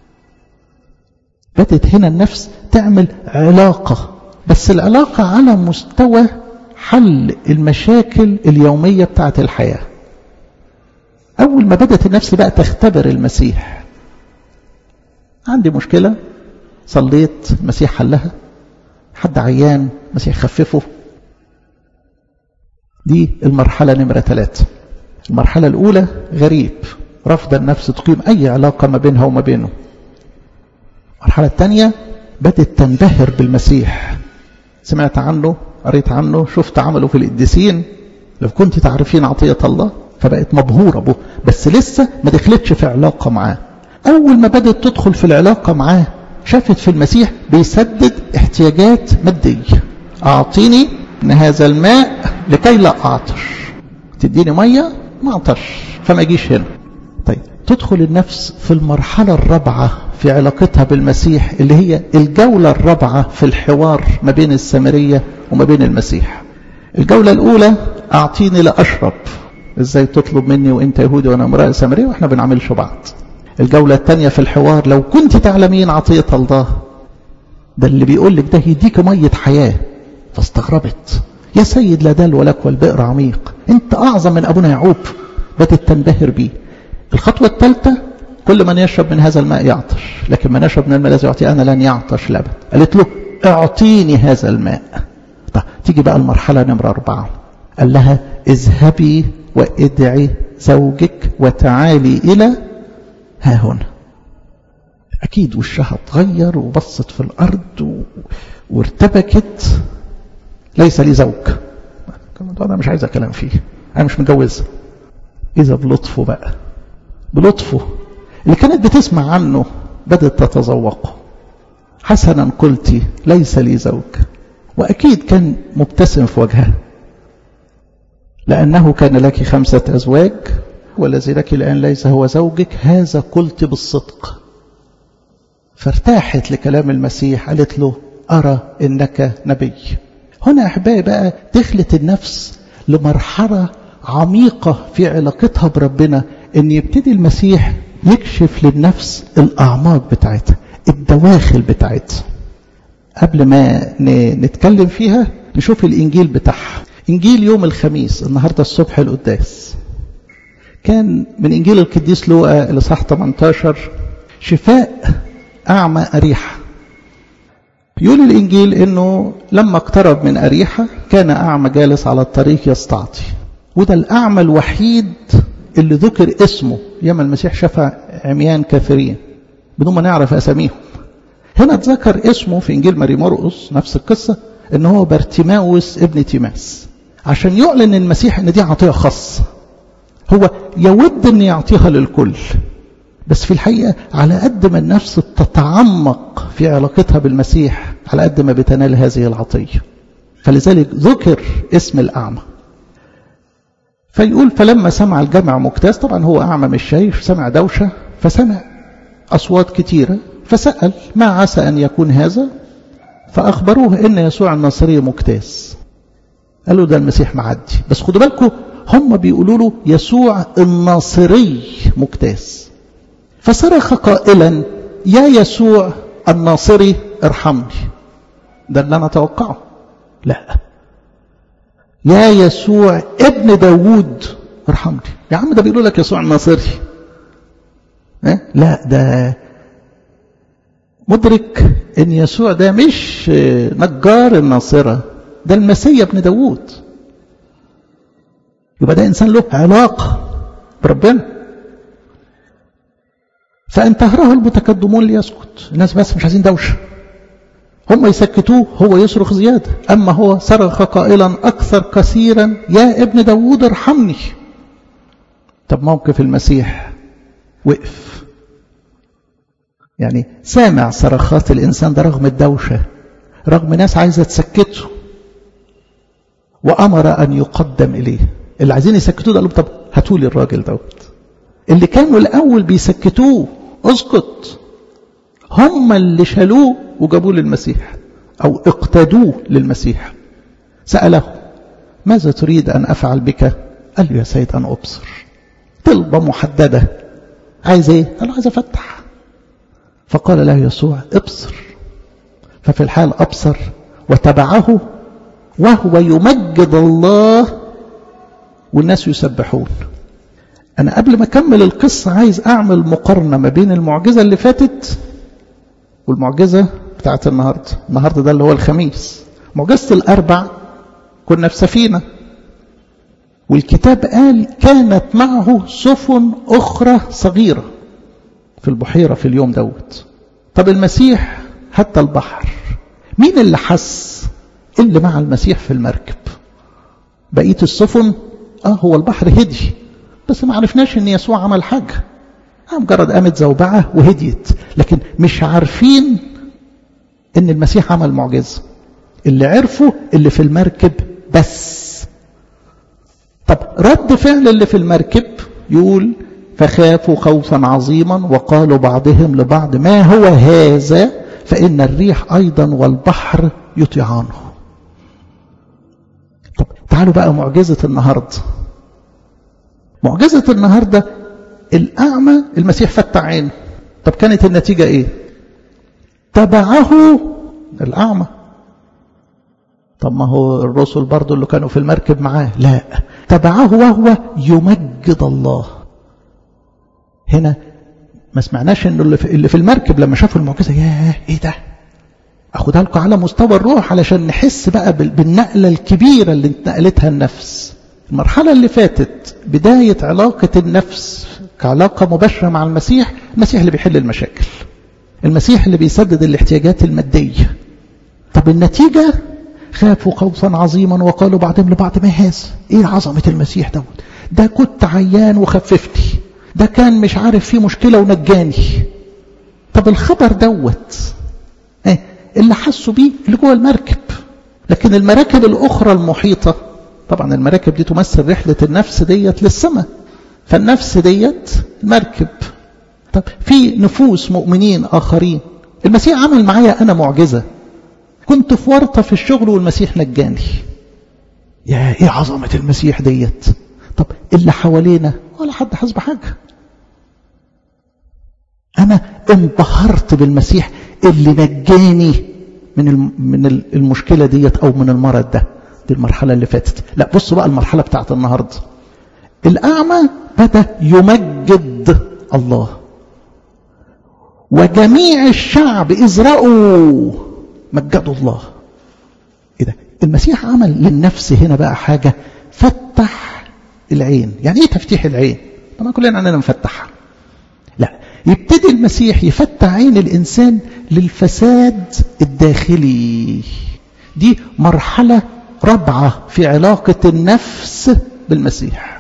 بدت هنا النفس تعمل علاقة بس العلاقة على مستوى حل المشاكل اليومية بتاعة الحياة أول ما بدت النفس بقى تختبر المسيح عندي مشكلة صليت المسيح حلها حد عيان المسيح خففه دي المرحلة نمرة ثلاثة المرحلة الأولى غريب رفض النفس تقيم أي علاقة ما بينها وما بينه المرحلة الثانية بدت تنبهر بالمسيح سمعت عنه قريت عنه شفت عمله في القديسين لو كنت تعرفين عطية الله فبقت مبهورة به بس لسه ما دخلتش في علاقة معاه أول ما بدت تدخل في العلاقة معاه شافت في المسيح بيسدد احتياجات مادية أعطيني من هذا الماء لكي لا أعطش تديني مية ما أعطش فما أجيش هنا طيب تدخل النفس في المرحلة الرابعة في علاقتها بالمسيح اللي هي الجولة الرابعة في الحوار ما بين السامرية وما بين المسيح الجولة الأولى أعطيني لأشرب إزاي تطلب مني وإنت يهودي وأنا امرأة سامرية وإحنا بنعملش بعض الجولة الثانية في الحوار لو كنت تعلمين عطية الله ده اللي بيقول لك ده يديك مية حياة فاستغربت يا سيد لا دال ولك والبئر عميق انت اعظم من ابونا يعقوب بدت تنبهر بيه الخطوة الثالثة كل من يشرب من هذا الماء يعطش لكن من يشرب من الماء الذي يعطي انا لن يعطش لابد قالت له اعطيني هذا الماء طيب تيجي بقى المرحلة نمرة أربعة قال لها اذهبي وادعي زوجك وتعالي إلى ها هنا أكيد وشها اتغير وبصت في الأرض و... وارتبكت ليس لي زوج الموضوع ده مش عايزة كلام فيه أنا مش متجوزة إذا بلطفه بقى بلطفه اللي كانت بتسمع عنه بدأت تتذوقه حسنا قلت ليس لي زوج وأكيد كان مبتسم في وجهها لأنه كان لك خمسة أزواج والذي لك الآن ليس هو زوجك هذا قلت بالصدق فارتاحت لكلام المسيح قالت له أرى إنك نبي هنا أحبائي بقى دخلت النفس لمرحلة عميقة في علاقتها بربنا إن يبتدي المسيح يكشف للنفس الأعماق بتاعتها الدواخل بتاعتها قبل ما نتكلم فيها نشوف الإنجيل بتاعها إنجيل يوم الخميس النهاردة الصبح القداس كان من إنجيل القديس لوقا الإصحاح 18 شفاء أعمى أريحة يقول الإنجيل إنه لما اقترب من أريحة كان أعمى جالس على الطريق يستعطي وده الأعمى الوحيد اللي ذكر اسمه ياما المسيح شفى عميان كثيرين بدون ما نعرف أساميهم هنا اتذكر اسمه في إنجيل ماري مرقس نفس القصة إن هو بارتيماوس ابن تيماس عشان يعلن المسيح إن دي عطية خاصة هو يود أن يعطيها للكل بس في الحقيقة على قد ما النفس تتعمق في علاقتها بالمسيح على قد ما بتنال هذه العطية فلذلك ذكر اسم الأعمى فيقول فلما سمع الجمع مجتاز طبعا هو أعمى مش شايف سمع دوشة فسمع أصوات كتيرة فسأل ما عسى أن يكون هذا فأخبروه إن يسوع الناصري مجتاز قالوا ده المسيح معدي بس خدوا بالكم هم بيقولوا له يسوع الناصري مجتاز فصرخ قائلا يا يسوع الناصري ارحمني ده اللي انا اتوقعه لا يا يسوع ابن داوود ارحمني يا عم ده بيقولوا لك يسوع الناصري اه؟ لا ده مدرك ان يسوع ده مش نجار الناصره ده المسيا ابن داوود يبقى ده إنسان له علاقة بربنا فانتهره المتقدمون ليسكت الناس بس مش عايزين دوشة هم يسكتوه هو يصرخ زيادة أما هو صرخ قائلا أكثر كثيرا يا ابن داوود ارحمني طب موقف المسيح وقف يعني سامع صرخات الإنسان ده رغم الدوشة رغم ناس عايزة تسكته وأمر أن يقدم إليه اللي عايزين يسكتوه ده قالوا طب هاتوا لي الراجل دوت اللي كانوا الأول بيسكتوه اسكت هم اللي شالوه وجابوه للمسيح أو اقتدوه للمسيح سأله ماذا تريد أن أفعل بك قال له يا سيد أنا أبصر طلبة محددة عايز ايه قال له عايز أفتح فقال له يسوع ابصر ففي الحال أبصر وتبعه وهو يمجد الله والناس يسبحون أنا قبل ما أكمل القصة عايز أعمل مقارنة ما بين المعجزة اللي فاتت والمعجزة بتاعت النهاردة النهاردة ده اللي هو الخميس معجزة الأربع كنا في سفينة والكتاب قال كانت معه سفن أخرى صغيرة في البحيرة في اليوم دوت طب المسيح حتى البحر مين اللي حس اللي مع المسيح في المركب بقية السفن اه هو البحر هدي بس ما عرفناش ان يسوع عمل حاجة مجرد قامت زوبعة وهديت لكن مش عارفين ان المسيح عمل معجزة اللي عرفوا اللي في المركب بس طب رد فعل اللي في المركب يقول فخافوا خوفا عظيما وقالوا بعضهم لبعض ما هو هذا فإن الريح أيضا والبحر يطيعانه طب تعالوا بقى معجزة النهاردة معجزة النهاردة الأعمى المسيح فتح عينه طب كانت النتيجة إيه تبعه الأعمى طب ما هو الرسل برضو اللي كانوا في المركب معاه لا تبعه وهو يمجد الله هنا ما سمعناش انه اللي في, اللي في المركب لما شافوا المعجزه ياه ايه ده اخدها لكم على مستوى الروح علشان نحس بقى بالنقله الكبيره اللي اتنقلتها النفس المرحله اللي فاتت بدايه علاقه النفس كعلاقه مباشره مع المسيح المسيح اللي بيحل المشاكل المسيح اللي بيسدد الاحتياجات الماديه طب النتيجه خافوا خوفا عظيما وقالوا بعضهم لبعض ما هذا ايه عظمه المسيح دوت ده كنت عيان وخففتني ده كان مش عارف فيه مشكلة ونجاني طب الخبر دوت ايه اللي حسوا بيه اللي جوه المركب لكن المراكب الأخرى المحيطة طبعا المراكب دي تمثل رحلة النفس ديت للسماء فالنفس ديت مركب طب في نفوس مؤمنين آخرين المسيح عمل معايا أنا معجزة كنت في ورطة في الشغل والمسيح نجاني يا ايه عظمة المسيح ديت طب اللي حوالينا ولا حد حس بحاجة أنا انبهرت بالمسيح اللي نجاني من من المشكلة ديت أو من المرض ده دي المرحلة اللي فاتت لا بصوا بقى المرحلة بتاعت النهاردة الأعمى بدأ يمجد الله وجميع الشعب إذ رأوا مجدوا الله إيه ده المسيح عمل للنفس هنا بقى حاجة فتح العين يعني ايه تفتيح العين طبعا كلنا عندنا نفتحها لا يبتدي المسيح يفتح عين الإنسان للفساد الداخلي دي مرحلة رابعة في علاقة النفس بالمسيح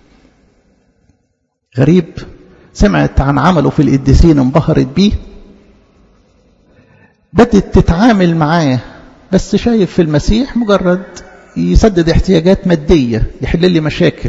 غريب سمعت عن عمله في القديسين انبهرت بيه بدت تتعامل معاه بس شايف في المسيح مجرد يسدد احتياجات مادية يحل لي مشاكل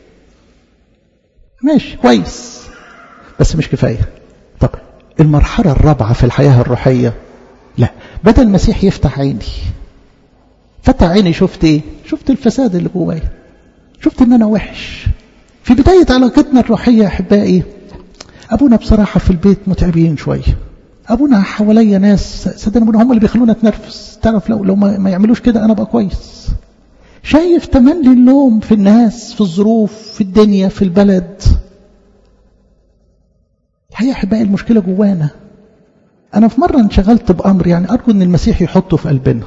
ماشي كويس بس مش كفاية طب المرحلة الرابعة في الحياة الروحية لا بدأ المسيح يفتح عيني فتح عيني شفت ايه شفت الفساد اللي جوايا شفت ان انا وحش في بداية علاقتنا الروحية احبائي ابونا بصراحة في البيت متعبين شوية ابونا حواليا ناس صدقني ابونا هم اللي بيخلونا نتنرفز تعرف لو لو ما يعملوش كده انا بقى كويس شايف تملي اللوم في الناس في الظروف في الدنيا في البلد الحقيقة أحبائي المشكلة جوانا أنا في مرة انشغلت بأمر يعني أرجو أن المسيح يحطه في قلبنا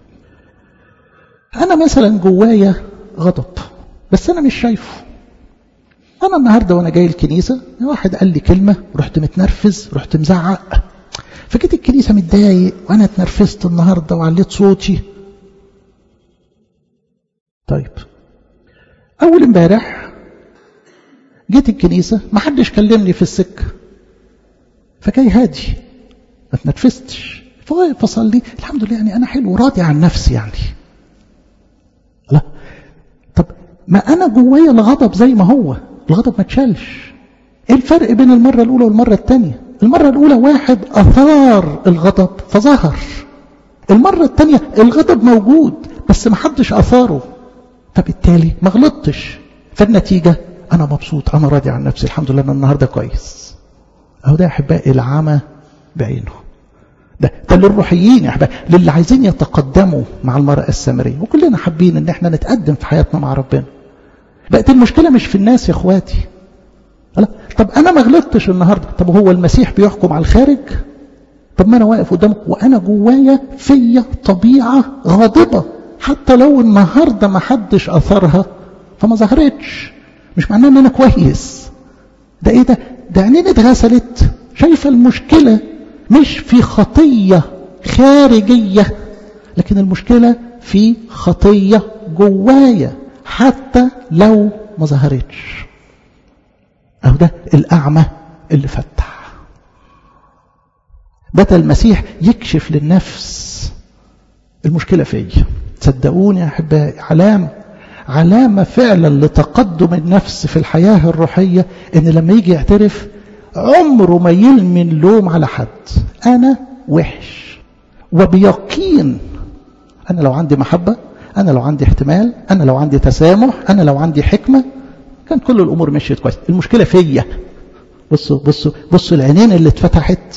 أنا مثلا جوايا غضب بس أنا مش شايفه أنا النهاردة وأنا جاي الكنيسة واحد قال لي كلمة رحت متنرفز رحت مزعق فجيت الكنيسة متضايق وأنا اتنرفزت النهاردة وعليت صوتي طيب أول امبارح جيت الكنيسة ما حدش كلمني في السكة فجاي هادي ما اتنرفزتش فواقف اصلي الحمد لله يعني انا حلو راضي عن نفسي يعني لا ما أنا جوايا الغضب زي ما هو الغضب ما تشالش إيه الفرق بين المرة الأولى والمرة الثانية المرة الأولى واحد أثار الغضب فظهر المرة الثانية الغضب موجود بس ما حدش أثاره فبالتالي ما غلطتش فالنتيجة أنا مبسوط أنا راضي عن نفسي الحمد لله أنا النهاردة كويس أهو ده يا أحبائي العمى بعينه ده ده للروحيين يا أحبائي للي عايزين يتقدموا مع المرأة السامرية وكلنا حابين إن احنا نتقدم في حياتنا مع ربنا بقت المشكلة مش في الناس يا إخواتي لا طب أنا ما غلطتش النهاردة طب هو المسيح بيحكم على الخارج طب ما أنا واقف قدامك وأنا جوايا فيا طبيعة غاضبة حتى لو النهاردة ما حدش أثرها فما ظهرتش مش معناه ان انا كويس ده ايه ده ده عينين اتغسلت شايفه المشكله مش في خطيه خارجيه لكن المشكله في خطيه جوايا حتى لو ما ظهرتش اهو ده الاعمى اللي فتح بدا المسيح يكشف للنفس المشكله فيا تصدقوني يا احبائي علامه علامة فعلا لتقدم النفس في الحياة الروحية ان لما يجي يعترف عمره ما يلمن لوم على حد انا وحش وبيقين انا لو عندي محبة انا لو عندي احتمال انا لو عندي تسامح انا لو عندي حكمة كان كل الامور مشيت كويس المشكلة فيا بصوا بصوا بصوا العينين اللي اتفتحت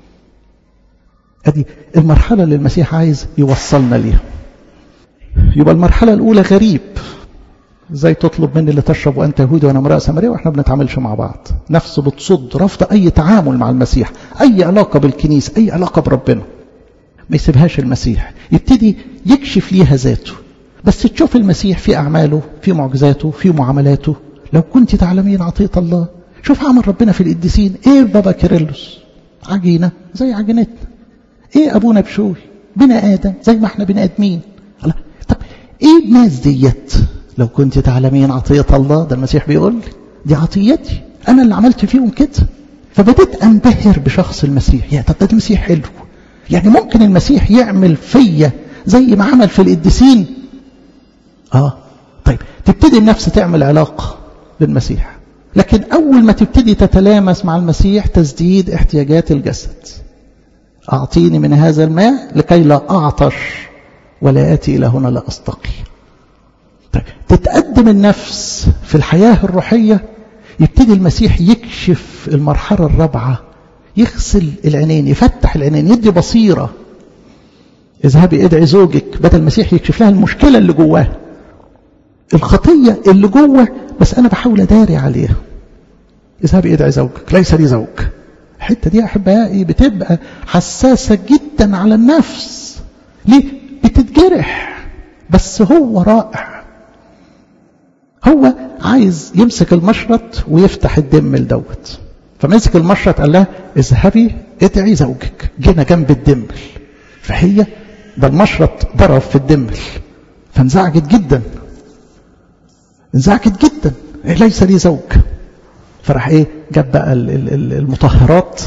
ادي المرحلة اللي المسيح عايز يوصلنا ليها يبقى المرحلة الأولى غريب ازاي تطلب مني اللي تشرب وانت يهودي وانا امراه سامريه واحنا بنتعاملش مع بعض نفس بتصد رفض اي تعامل مع المسيح اي علاقه بالكنيسه اي علاقه بربنا ما يسيبهاش المسيح يبتدي يكشف ليها ذاته بس تشوف المسيح في اعماله في معجزاته في معاملاته لو كنت تعلمين عطيه الله شوف عمل ربنا في القديسين ايه بابا كيرلس عجينه زي عجينتنا ايه ابونا بشوي بني ادم زي ما احنا بني ادمين طب ايه الناس ديت لو كنت تعلمين عطية الله ده المسيح بيقول لي دي عطيتي أنا اللي عملت فيهم كده فبدأت أنبهر بشخص المسيح يا طب ده المسيح حلو يعني ممكن المسيح يعمل فيا زي ما عمل في القديسين آه طيب تبتدي النفس تعمل علاقة بالمسيح لكن أول ما تبتدي تتلامس مع المسيح تزديد احتياجات الجسد أعطيني من هذا الماء لكي لا أعطش ولا آتي إلى هنا لا أستقي طيب تتقدم النفس في الحياة الروحية يبتدي المسيح يكشف المرحلة الرابعة يغسل العينين يفتح العينين يدي بصيرة اذهبي ادعي زوجك بدل المسيح يكشف لها المشكلة اللي جواها الخطية اللي جوه بس أنا بحاول أداري عليها اذهبي ادعي زوجك ليس لي زوج الحتة دي يا أحبائي بتبقى حساسة جدا على النفس ليه؟ بتتجرح بس هو رائع هو عايز يمسك المشرط ويفتح الدمل دوت فمسك المشرط قال لها اذهبي ادعي زوجك جينا جنب الدمل فهي ده المشرط ضرب في الدمل فانزعجت جدا انزعجت جدا ليس لي زوج فراح ايه جاب بقى المطهرات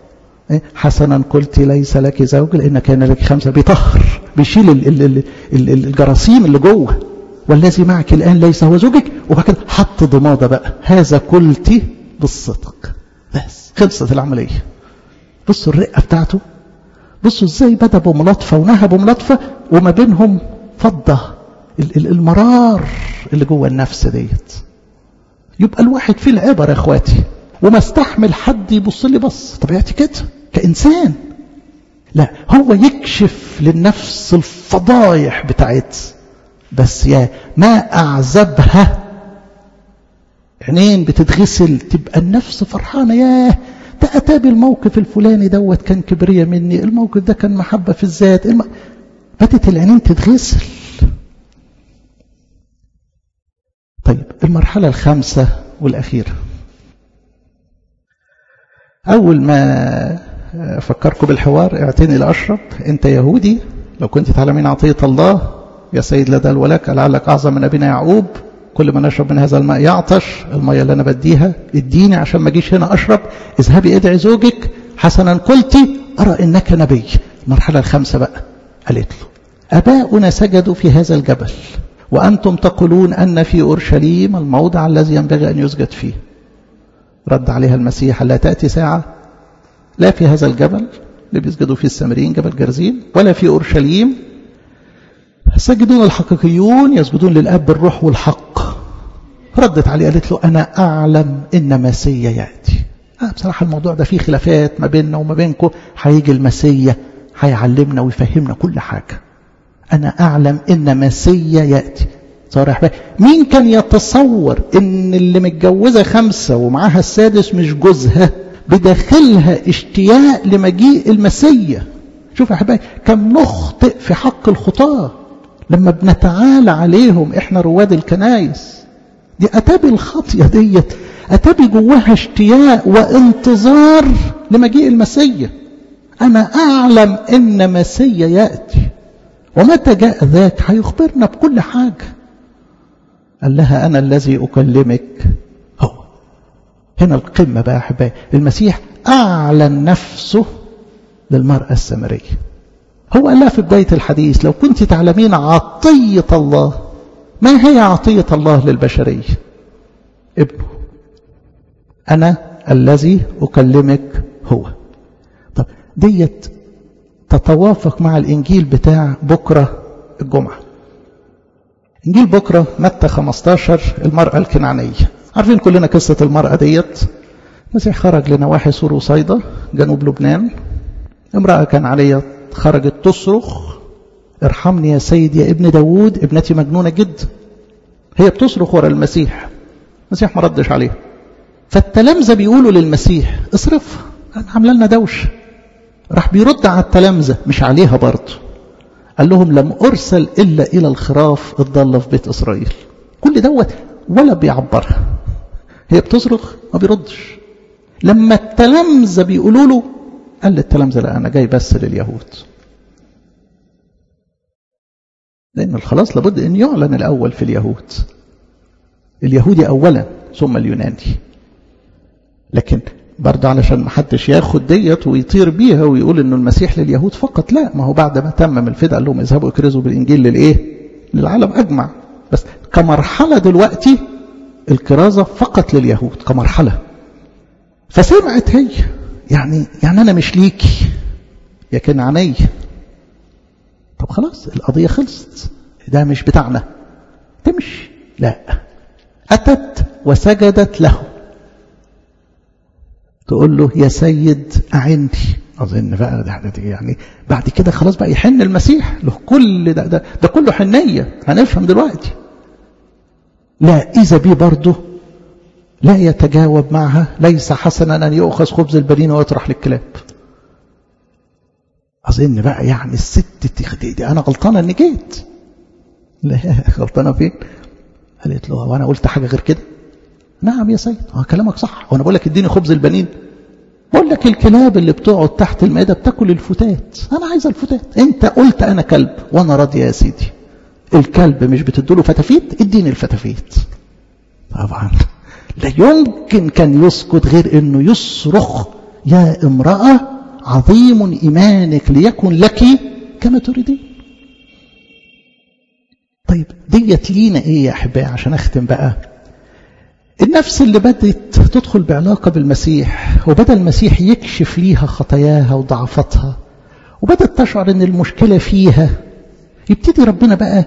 حسنا قلت ليس لك زوج لان كان لك خمسه بيطهر بيشيل ال ال ال ال الجراثيم اللي جوه والذي معك الان ليس هو زوجك وبعد كده حط ضماده بقى هذا قلت بالصدق بس خلصت العمليه بصوا الرقه بتاعته بصوا ازاي بدا بملاطفه ونهى بملاطفه وما بينهم فضه المرار اللي جوه النفس ديت يبقى الواحد فيه العبر يا اخواتي وما استحمل حد يبص لي بص طبيعتي كده كإنسان لا هو يكشف للنفس الفضايح بتاعت بس يا ما أعزبها عينين بتتغسل تبقى النفس فرحانة ياه ده أتابي الموقف الفلاني دوت كان كبرية مني الموقف ده كان محبة في الذات الم... بدت العينين تتغسل طيب المرحلة الخامسة والأخيرة أول ما أفكركم بالحوار اعتني لأشرب أنت يهودي لو كنت تعلمين عطية الله يا سيد لدى الولك لعلك أعظم من أبينا يعقوب كل ما نشرب من هذا الماء يعطش المية اللي أنا بديها اديني عشان ما أجيش هنا أشرب اذهبي ادعي زوجك حسنا قلت أرى إنك نبي المرحلة الخامسة بقى قالت له أباؤنا سجدوا في هذا الجبل وأنتم تقولون أن في أورشليم الموضع الذي ينبغي أن يسجد فيه رد عليها المسيح لا تأتي ساعة لا في هذا الجبل اللي بيسجدوا فيه السامريين جبل جرزين ولا في أورشليم الساجدون الحقيقيون يسجدون للأب بالروح والحق ردت عليه قالت له أنا أعلم إن مسيا يأتي آه بصراحة الموضوع ده فيه خلافات ما بيننا وما بينكم هيجي المسيا هيعلمنا ويفهمنا كل حاجة أنا أعلم إن مسيا يأتي صار مين كان يتصور إن اللي متجوزة خمسة ومعاها السادس مش جوزها بداخلها اشتياق لمجيء المسيا شوف يا حبايبي كم نخطئ في حق الخطاة لما بنتعالى عليهم احنا رواد الكنايس دي اتابي الخطيه ديت اتابي جواها اشتياق وانتظار لمجيء المسيا انا اعلم ان مسيا ياتي ومتى جاء ذاك هيخبرنا بكل حاجه قال لها انا الذي اكلمك هو هنا القمه بقى يا احبائي المسيح اعلن نفسه للمراه السامريه هو قال لها في بدايه الحديث لو كنت تعلمين عطيه الله ما هي عطيه الله للبشريه ابنه انا الذي اكلمك هو طب ديت تتوافق مع الانجيل بتاع بكره الجمعه انجيل بكره متى 15 المراه الكنعانيه عارفين كلنا قصه المراه ديت المسيح خرج لنواحي سور وصيدا جنوب لبنان امراه كنعانيه خرجت تصرخ ارحمني يا سيد يا ابن داوود ابنتي مجنونه جدا هي بتصرخ ورا المسيح المسيح ما ردش عليها فالتلامذة بيقولوا للمسيح اصرفها عامله لنا دوشه راح بيرد على التلامذة مش عليها برضه قال لهم لم أرسل إلا إلى الخراف الضالة في بيت إسرائيل كل دوت ولا بيعبرها هي بتصرخ ما بيردش لما التلامذة بيقولوا له قال للتلامذة لا أنا جاي بس لليهود لأن الخلاص لابد أن يعلن الأول في اليهود اليهودي أولا ثم اليوناني لكن برضه علشان ما حدش ياخد ديت ويطير بيها ويقول انه المسيح لليهود فقط لا ما هو بعد ما تمم الفداء قال لهم اذهبوا اكرزوا بالانجيل للايه؟ للعالم اجمع بس كمرحله دلوقتي الكرازه فقط لليهود كمرحله فسمعت هي يعني يعني انا مش ليكي يا كنعانيه طب خلاص القضيه خلصت ده مش بتاعنا تمشي لا اتت وسجدت له تقول له يا سيد أعني أظن بقى ده يعني بعد كده خلاص بقى يحن المسيح له كل ده ده, ده كله حنية هنفهم دلوقتي لا إذا بيه برضه لا يتجاوب معها ليس حسنا أن يؤخذ خبز البنين ويطرح للكلاب أظن بقى يعني الست دي, دي أنا غلطانة إني جيت لا غلطانة فين قالت له وأنا قلت حاجة غير كده نعم يا سيد اه كلامك صح وانا بقول لك اديني خبز البنين بقول لك الكلاب اللي بتقعد تحت المائده بتاكل الفتات انا عايز الفتات انت قلت انا كلب وانا راضي يا سيدي الكلب مش بتديله فتافيت اديني الفتافيت طبعا لا يمكن كان يسكت غير انه يصرخ يا امراه عظيم ايمانك ليكن لك كما تريدين طيب ديت لينا ايه يا احبائي عشان اختم بقى النفس اللي بدت تدخل بعلاقة بالمسيح وبدأ المسيح يكشف ليها خطاياها وضعفاتها وبدأت تشعر ان المشكلة فيها يبتدي ربنا بقى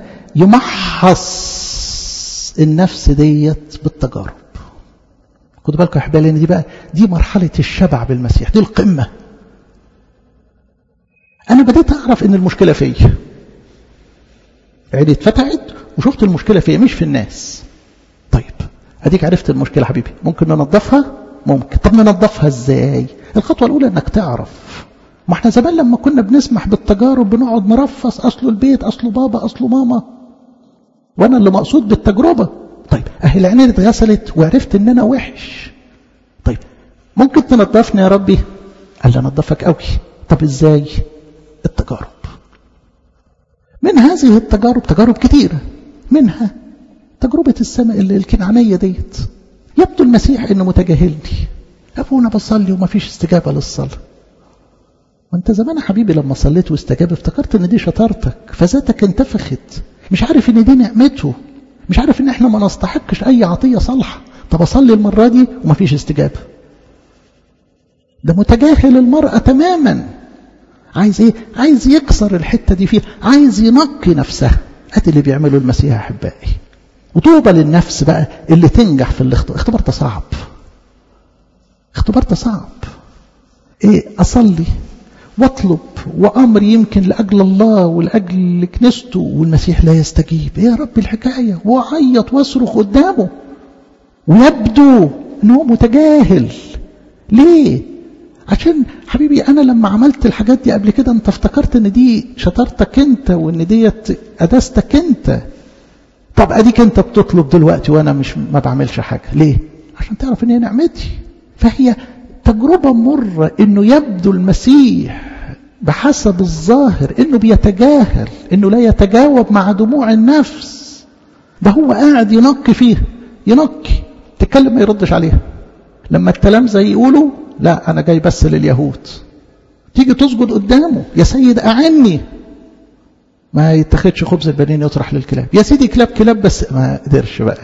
يمحص النفس ديت بالتجارب خدوا بالكم يا احبائي لان دي بقى دي مرحلة الشبع بالمسيح دي القمة انا بديت اعرف ان المشكلة فيا عيني اتفتحت وشفت المشكلة فيا مش في الناس طيب اديك عرفت المشكله حبيبي ممكن ننظفها ممكن طب ننظفها ازاي الخطوه الاولى انك تعرف ما احنا زمان لما كنا بنسمح بالتجارب بنقعد نرفص اصله البيت اصله بابا اصله ماما وانا اللي مقصود بالتجربه طيب اهي العينين اتغسلت وعرفت ان انا وحش طيب ممكن تنظفني يا ربي قال لي انظفك قوي طب ازاي التجارب من هذه التجارب تجارب كتيره منها تجربة السماء الكنعانية ديت يبدو المسيح انه متجاهلني ابونا بصلي وما فيش استجابة للصلاة وانت زمان يا حبيبي لما صليت واستجاب افتكرت ان دي شطارتك فذاتك انتفخت مش عارف ان دي نعمته مش عارف ان احنا ما نستحقش اي عطيه صالحه طب اصلي المره دي ومفيش استجابه ده متجاهل المراه تماما عايز ايه عايز يكسر الحته دي فيها عايز ينقي نفسها ادي اللي بيعمله المسيح احبائي وطوبى للنفس بقى اللي تنجح في الاختبار اختبار ده صعب اختبار ده صعب ايه اصلي واطلب وامر يمكن لاجل الله ولاجل كنيسته والمسيح لا يستجيب ايه يا رب الحكايه واعيط واصرخ قدامه ويبدو ان هو متجاهل ليه عشان حبيبي انا لما عملت الحاجات دي قبل كده انت افتكرت ان دي شطارتك انت وان ديت قداستك انت طب اديك انت بتطلب دلوقتي وانا مش ما بعملش حاجه ليه عشان تعرف ان هي نعمتي فهي تجربه مره انه يبدو المسيح بحسب الظاهر انه بيتجاهل انه لا يتجاوب مع دموع النفس ده هو قاعد ينقي فيها ينقي تتكلم ما يردش عليها لما التلامذه يقولوا لا انا جاي بس لليهود تيجي تسجد قدامه يا سيد اعني ما يتخدش خبز البنين يطرح للكلاب يا سيدي كلاب كلاب بس ما قدرش بقى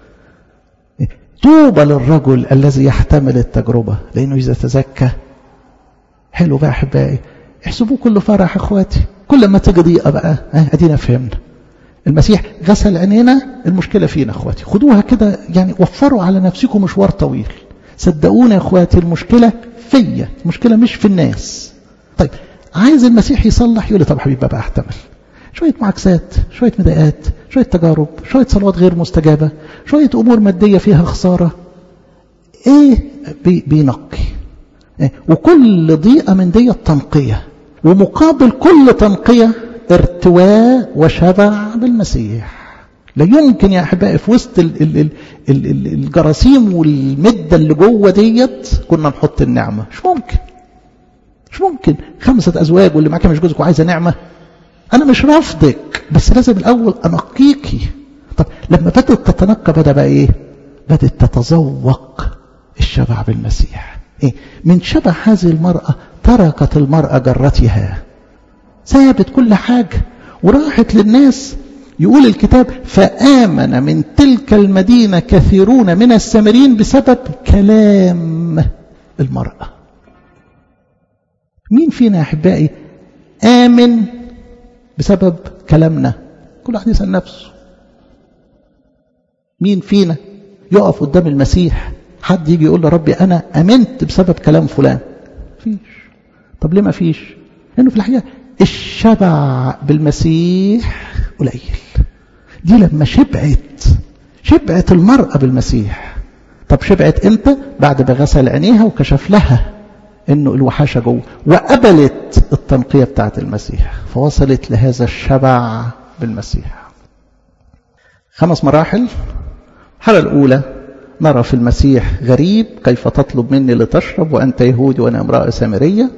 هنا طوبى للرجل الذي يحتمل التجربة لأنه إذا تزكى حلو بقى أحبائي احسبوه كله فرح اخواتي كل ما تيجي ضيقة بقى اه ادينا فهمنا المسيح غسل عينينا المشكلة فينا اخواتي خدوها كده يعني وفروا على نفسكم مشوار طويل صدقوني يا اخواتي المشكلة فيا المشكلة مش في الناس طيب عايز المسيح يصلح يقول لي طب حبيبي بقى احتمل شوية معاكسات شوية مضايقات شوية تجارب شوية صلوات غير مستجابة شوية أمور مادية فيها خسارة إيه بي بينقي إيه؟ وكل ضيقة من دي تنقية ومقابل كل تنقية ارتواء وشبع بالمسيح لا يمكن يا أحبائي في وسط ال ال ال ال ال الجراثيم والمدة اللي جوه ديت كنا نحط النعمة مش ممكن مش ممكن خمسة أزواج واللي معاك مش جوزك وعايزة نعمة أنا مش رافضك بس لازم الأول أنقيكي طب لما بدأت تتنقى بدأ بقى إيه بدأت تتذوق الشبع بالمسيح إيه؟ من شبع هذه المرأة تركت المرأة جرتها سابت كل حاجة وراحت للناس يقول الكتاب فآمن من تلك المدينة كثيرون من السامرين بسبب كلام المرأة مين فينا يا أحبائي آمن بسبب كلامنا كل واحد يسأل نفسه مين فينا يقف قدام المسيح حد يجي يقول له ربي أنا أمنت بسبب كلام فلان فيش طب ليه ما فيش لأنه في الحقيقة الشبع بالمسيح قليل دي لما شبعت شبعت المرأة بالمسيح طب شبعت امتى بعد ما غسل عينيها وكشف لها انه الوحاشة جوه وقبلت التنقية بتاعت المسيح فوصلت لهذا الشبع بالمسيح خمس مراحل الحالة الأولى نرى في المسيح غريب كيف تطلب مني لتشرب وأنت يهودي وأنا امرأة سامرية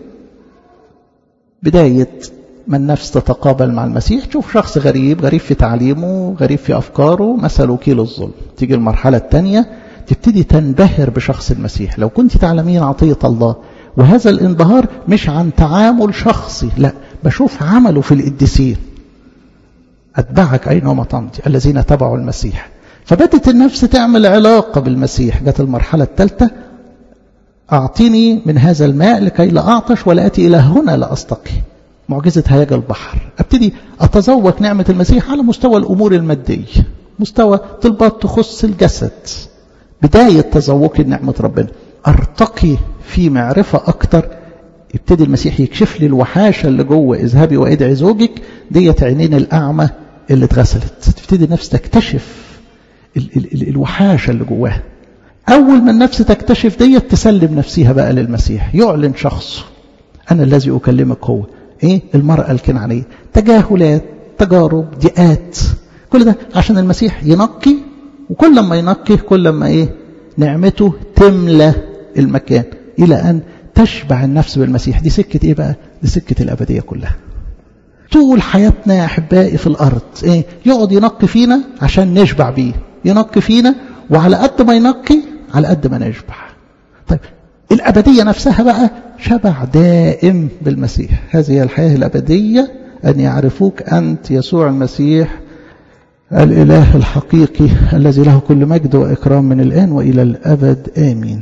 بداية ما النفس تتقابل مع المسيح تشوف شخص غريب غريب في تعليمه غريب في أفكاره مثل وكيل الظلم تيجي المرحلة الثانية تبتدي تنبهر بشخص المسيح لو كنت تعلمين عطية الله وهذا الانبهار مش عن تعامل شخصي لا بشوف عمله في القديسين أتبعك أينما تمضي الذين تبعوا المسيح فبدت النفس تعمل علاقة بالمسيح جت المرحلة الثالثة أعطيني من هذا الماء لكي لا أعطش ولا أتي إلى هنا لا أستقي معجزة هياج البحر أبتدي أتذوق نعمة المسيح على مستوى الأمور المادية مستوى طلبات تخص الجسد بداية تذوقي نعمة ربنا أرتقي في معرفة أكتر يبتدي المسيح يكشف لي الوحاشة اللي جوه اذهبي وادعي زوجك ديت عينين الأعمى اللي اتغسلت تبتدي النفس تكتشف ال ال ال الوحاشة اللي جواها أول ما النفس تكتشف ديت تسلم نفسها بقى للمسيح يعلن شخصه أنا الذي أكلمك هو إيه المرأة الكنعانية تجاهلات تجارب ضيقات كل ده عشان المسيح ينقي وكل ما ينقي كل ما إيه نعمته تملى المكان إلى أن تشبع النفس بالمسيح دي سكة إيه بقى دي سكة الأبدية كلها طول حياتنا يا أحبائي في الأرض إيه؟ يقعد ينقي فينا عشان نشبع بيه ينقي فينا وعلى قد ما ينقي على قد ما نشبع طيب الأبدية نفسها بقى شبع دائم بالمسيح هذه هي الحياة الأبدية أن يعرفوك أنت يسوع المسيح الإله الحقيقي الذي له كل مجد وإكرام من الآن وإلى الأبد آمين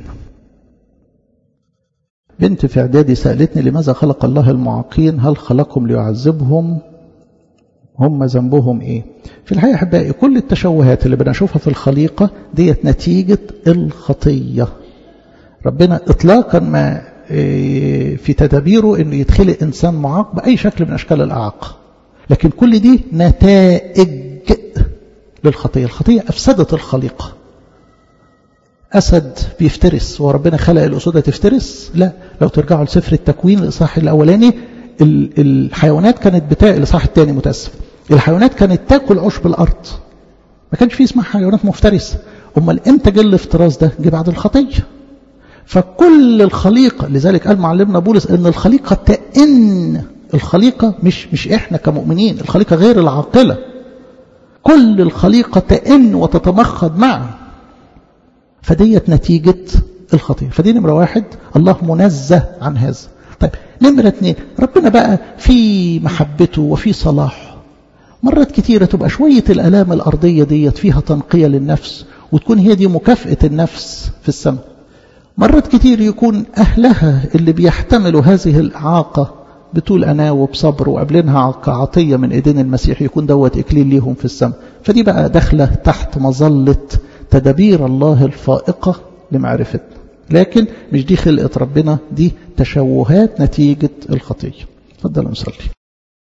بنت في إعدادي سألتني لماذا خلق الله المعاقين هل خلقهم ليعذبهم هم ذنبهم إيه في الحقيقة أحبائي كل التشوهات اللي بنشوفها في الخليقة ديت نتيجة الخطية ربنا إطلاقا ما في تدابيره أنه يدخل إنسان معاق بأي شكل من أشكال الأعاقة لكن كل دي نتائج للخطية الخطية أفسدت الخليقة أسد بيفترس وربنا خلق الأسودة تفترس لا لو ترجعوا لسفر التكوين الإصحاح الأولاني الحيوانات كانت بتاع الإصحاح الثاني متأسف الحيوانات كانت تاكل عشب الأرض ما كانش فيه اسمها حيوانات مفترسة أمال إمتى جه الافتراس ده جه بعد الخطية فكل الخليقة لذلك قال معلمنا بولس ان الخليقة تئن الخليقة مش مش احنا كمؤمنين الخليقة غير العاقلة كل الخليقة تئن وتتمخض معا فديت نتيجة الخطية فدي نمرة واحد الله منزه عن هذا طيب نمرة اتنين ربنا بقى في محبته وفي صلاحه مرات كتيرة تبقى شوية الألام الأرضية ديت فيها تنقية للنفس وتكون هي دي مكافأة النفس في السماء مرات كتير يكون أهلها اللي بيحتملوا هذه الإعاقة بطول أنا وبصبر وقابلينها كعطية من إيدين المسيح يكون دوت إكليل ليهم في السماء فدي بقى داخلة تحت مظلة تدابير الله الفائقة لمعرفتنا لكن مش دي خلقة ربنا دي تشوهات نتيجة الخطية تفضل نصلي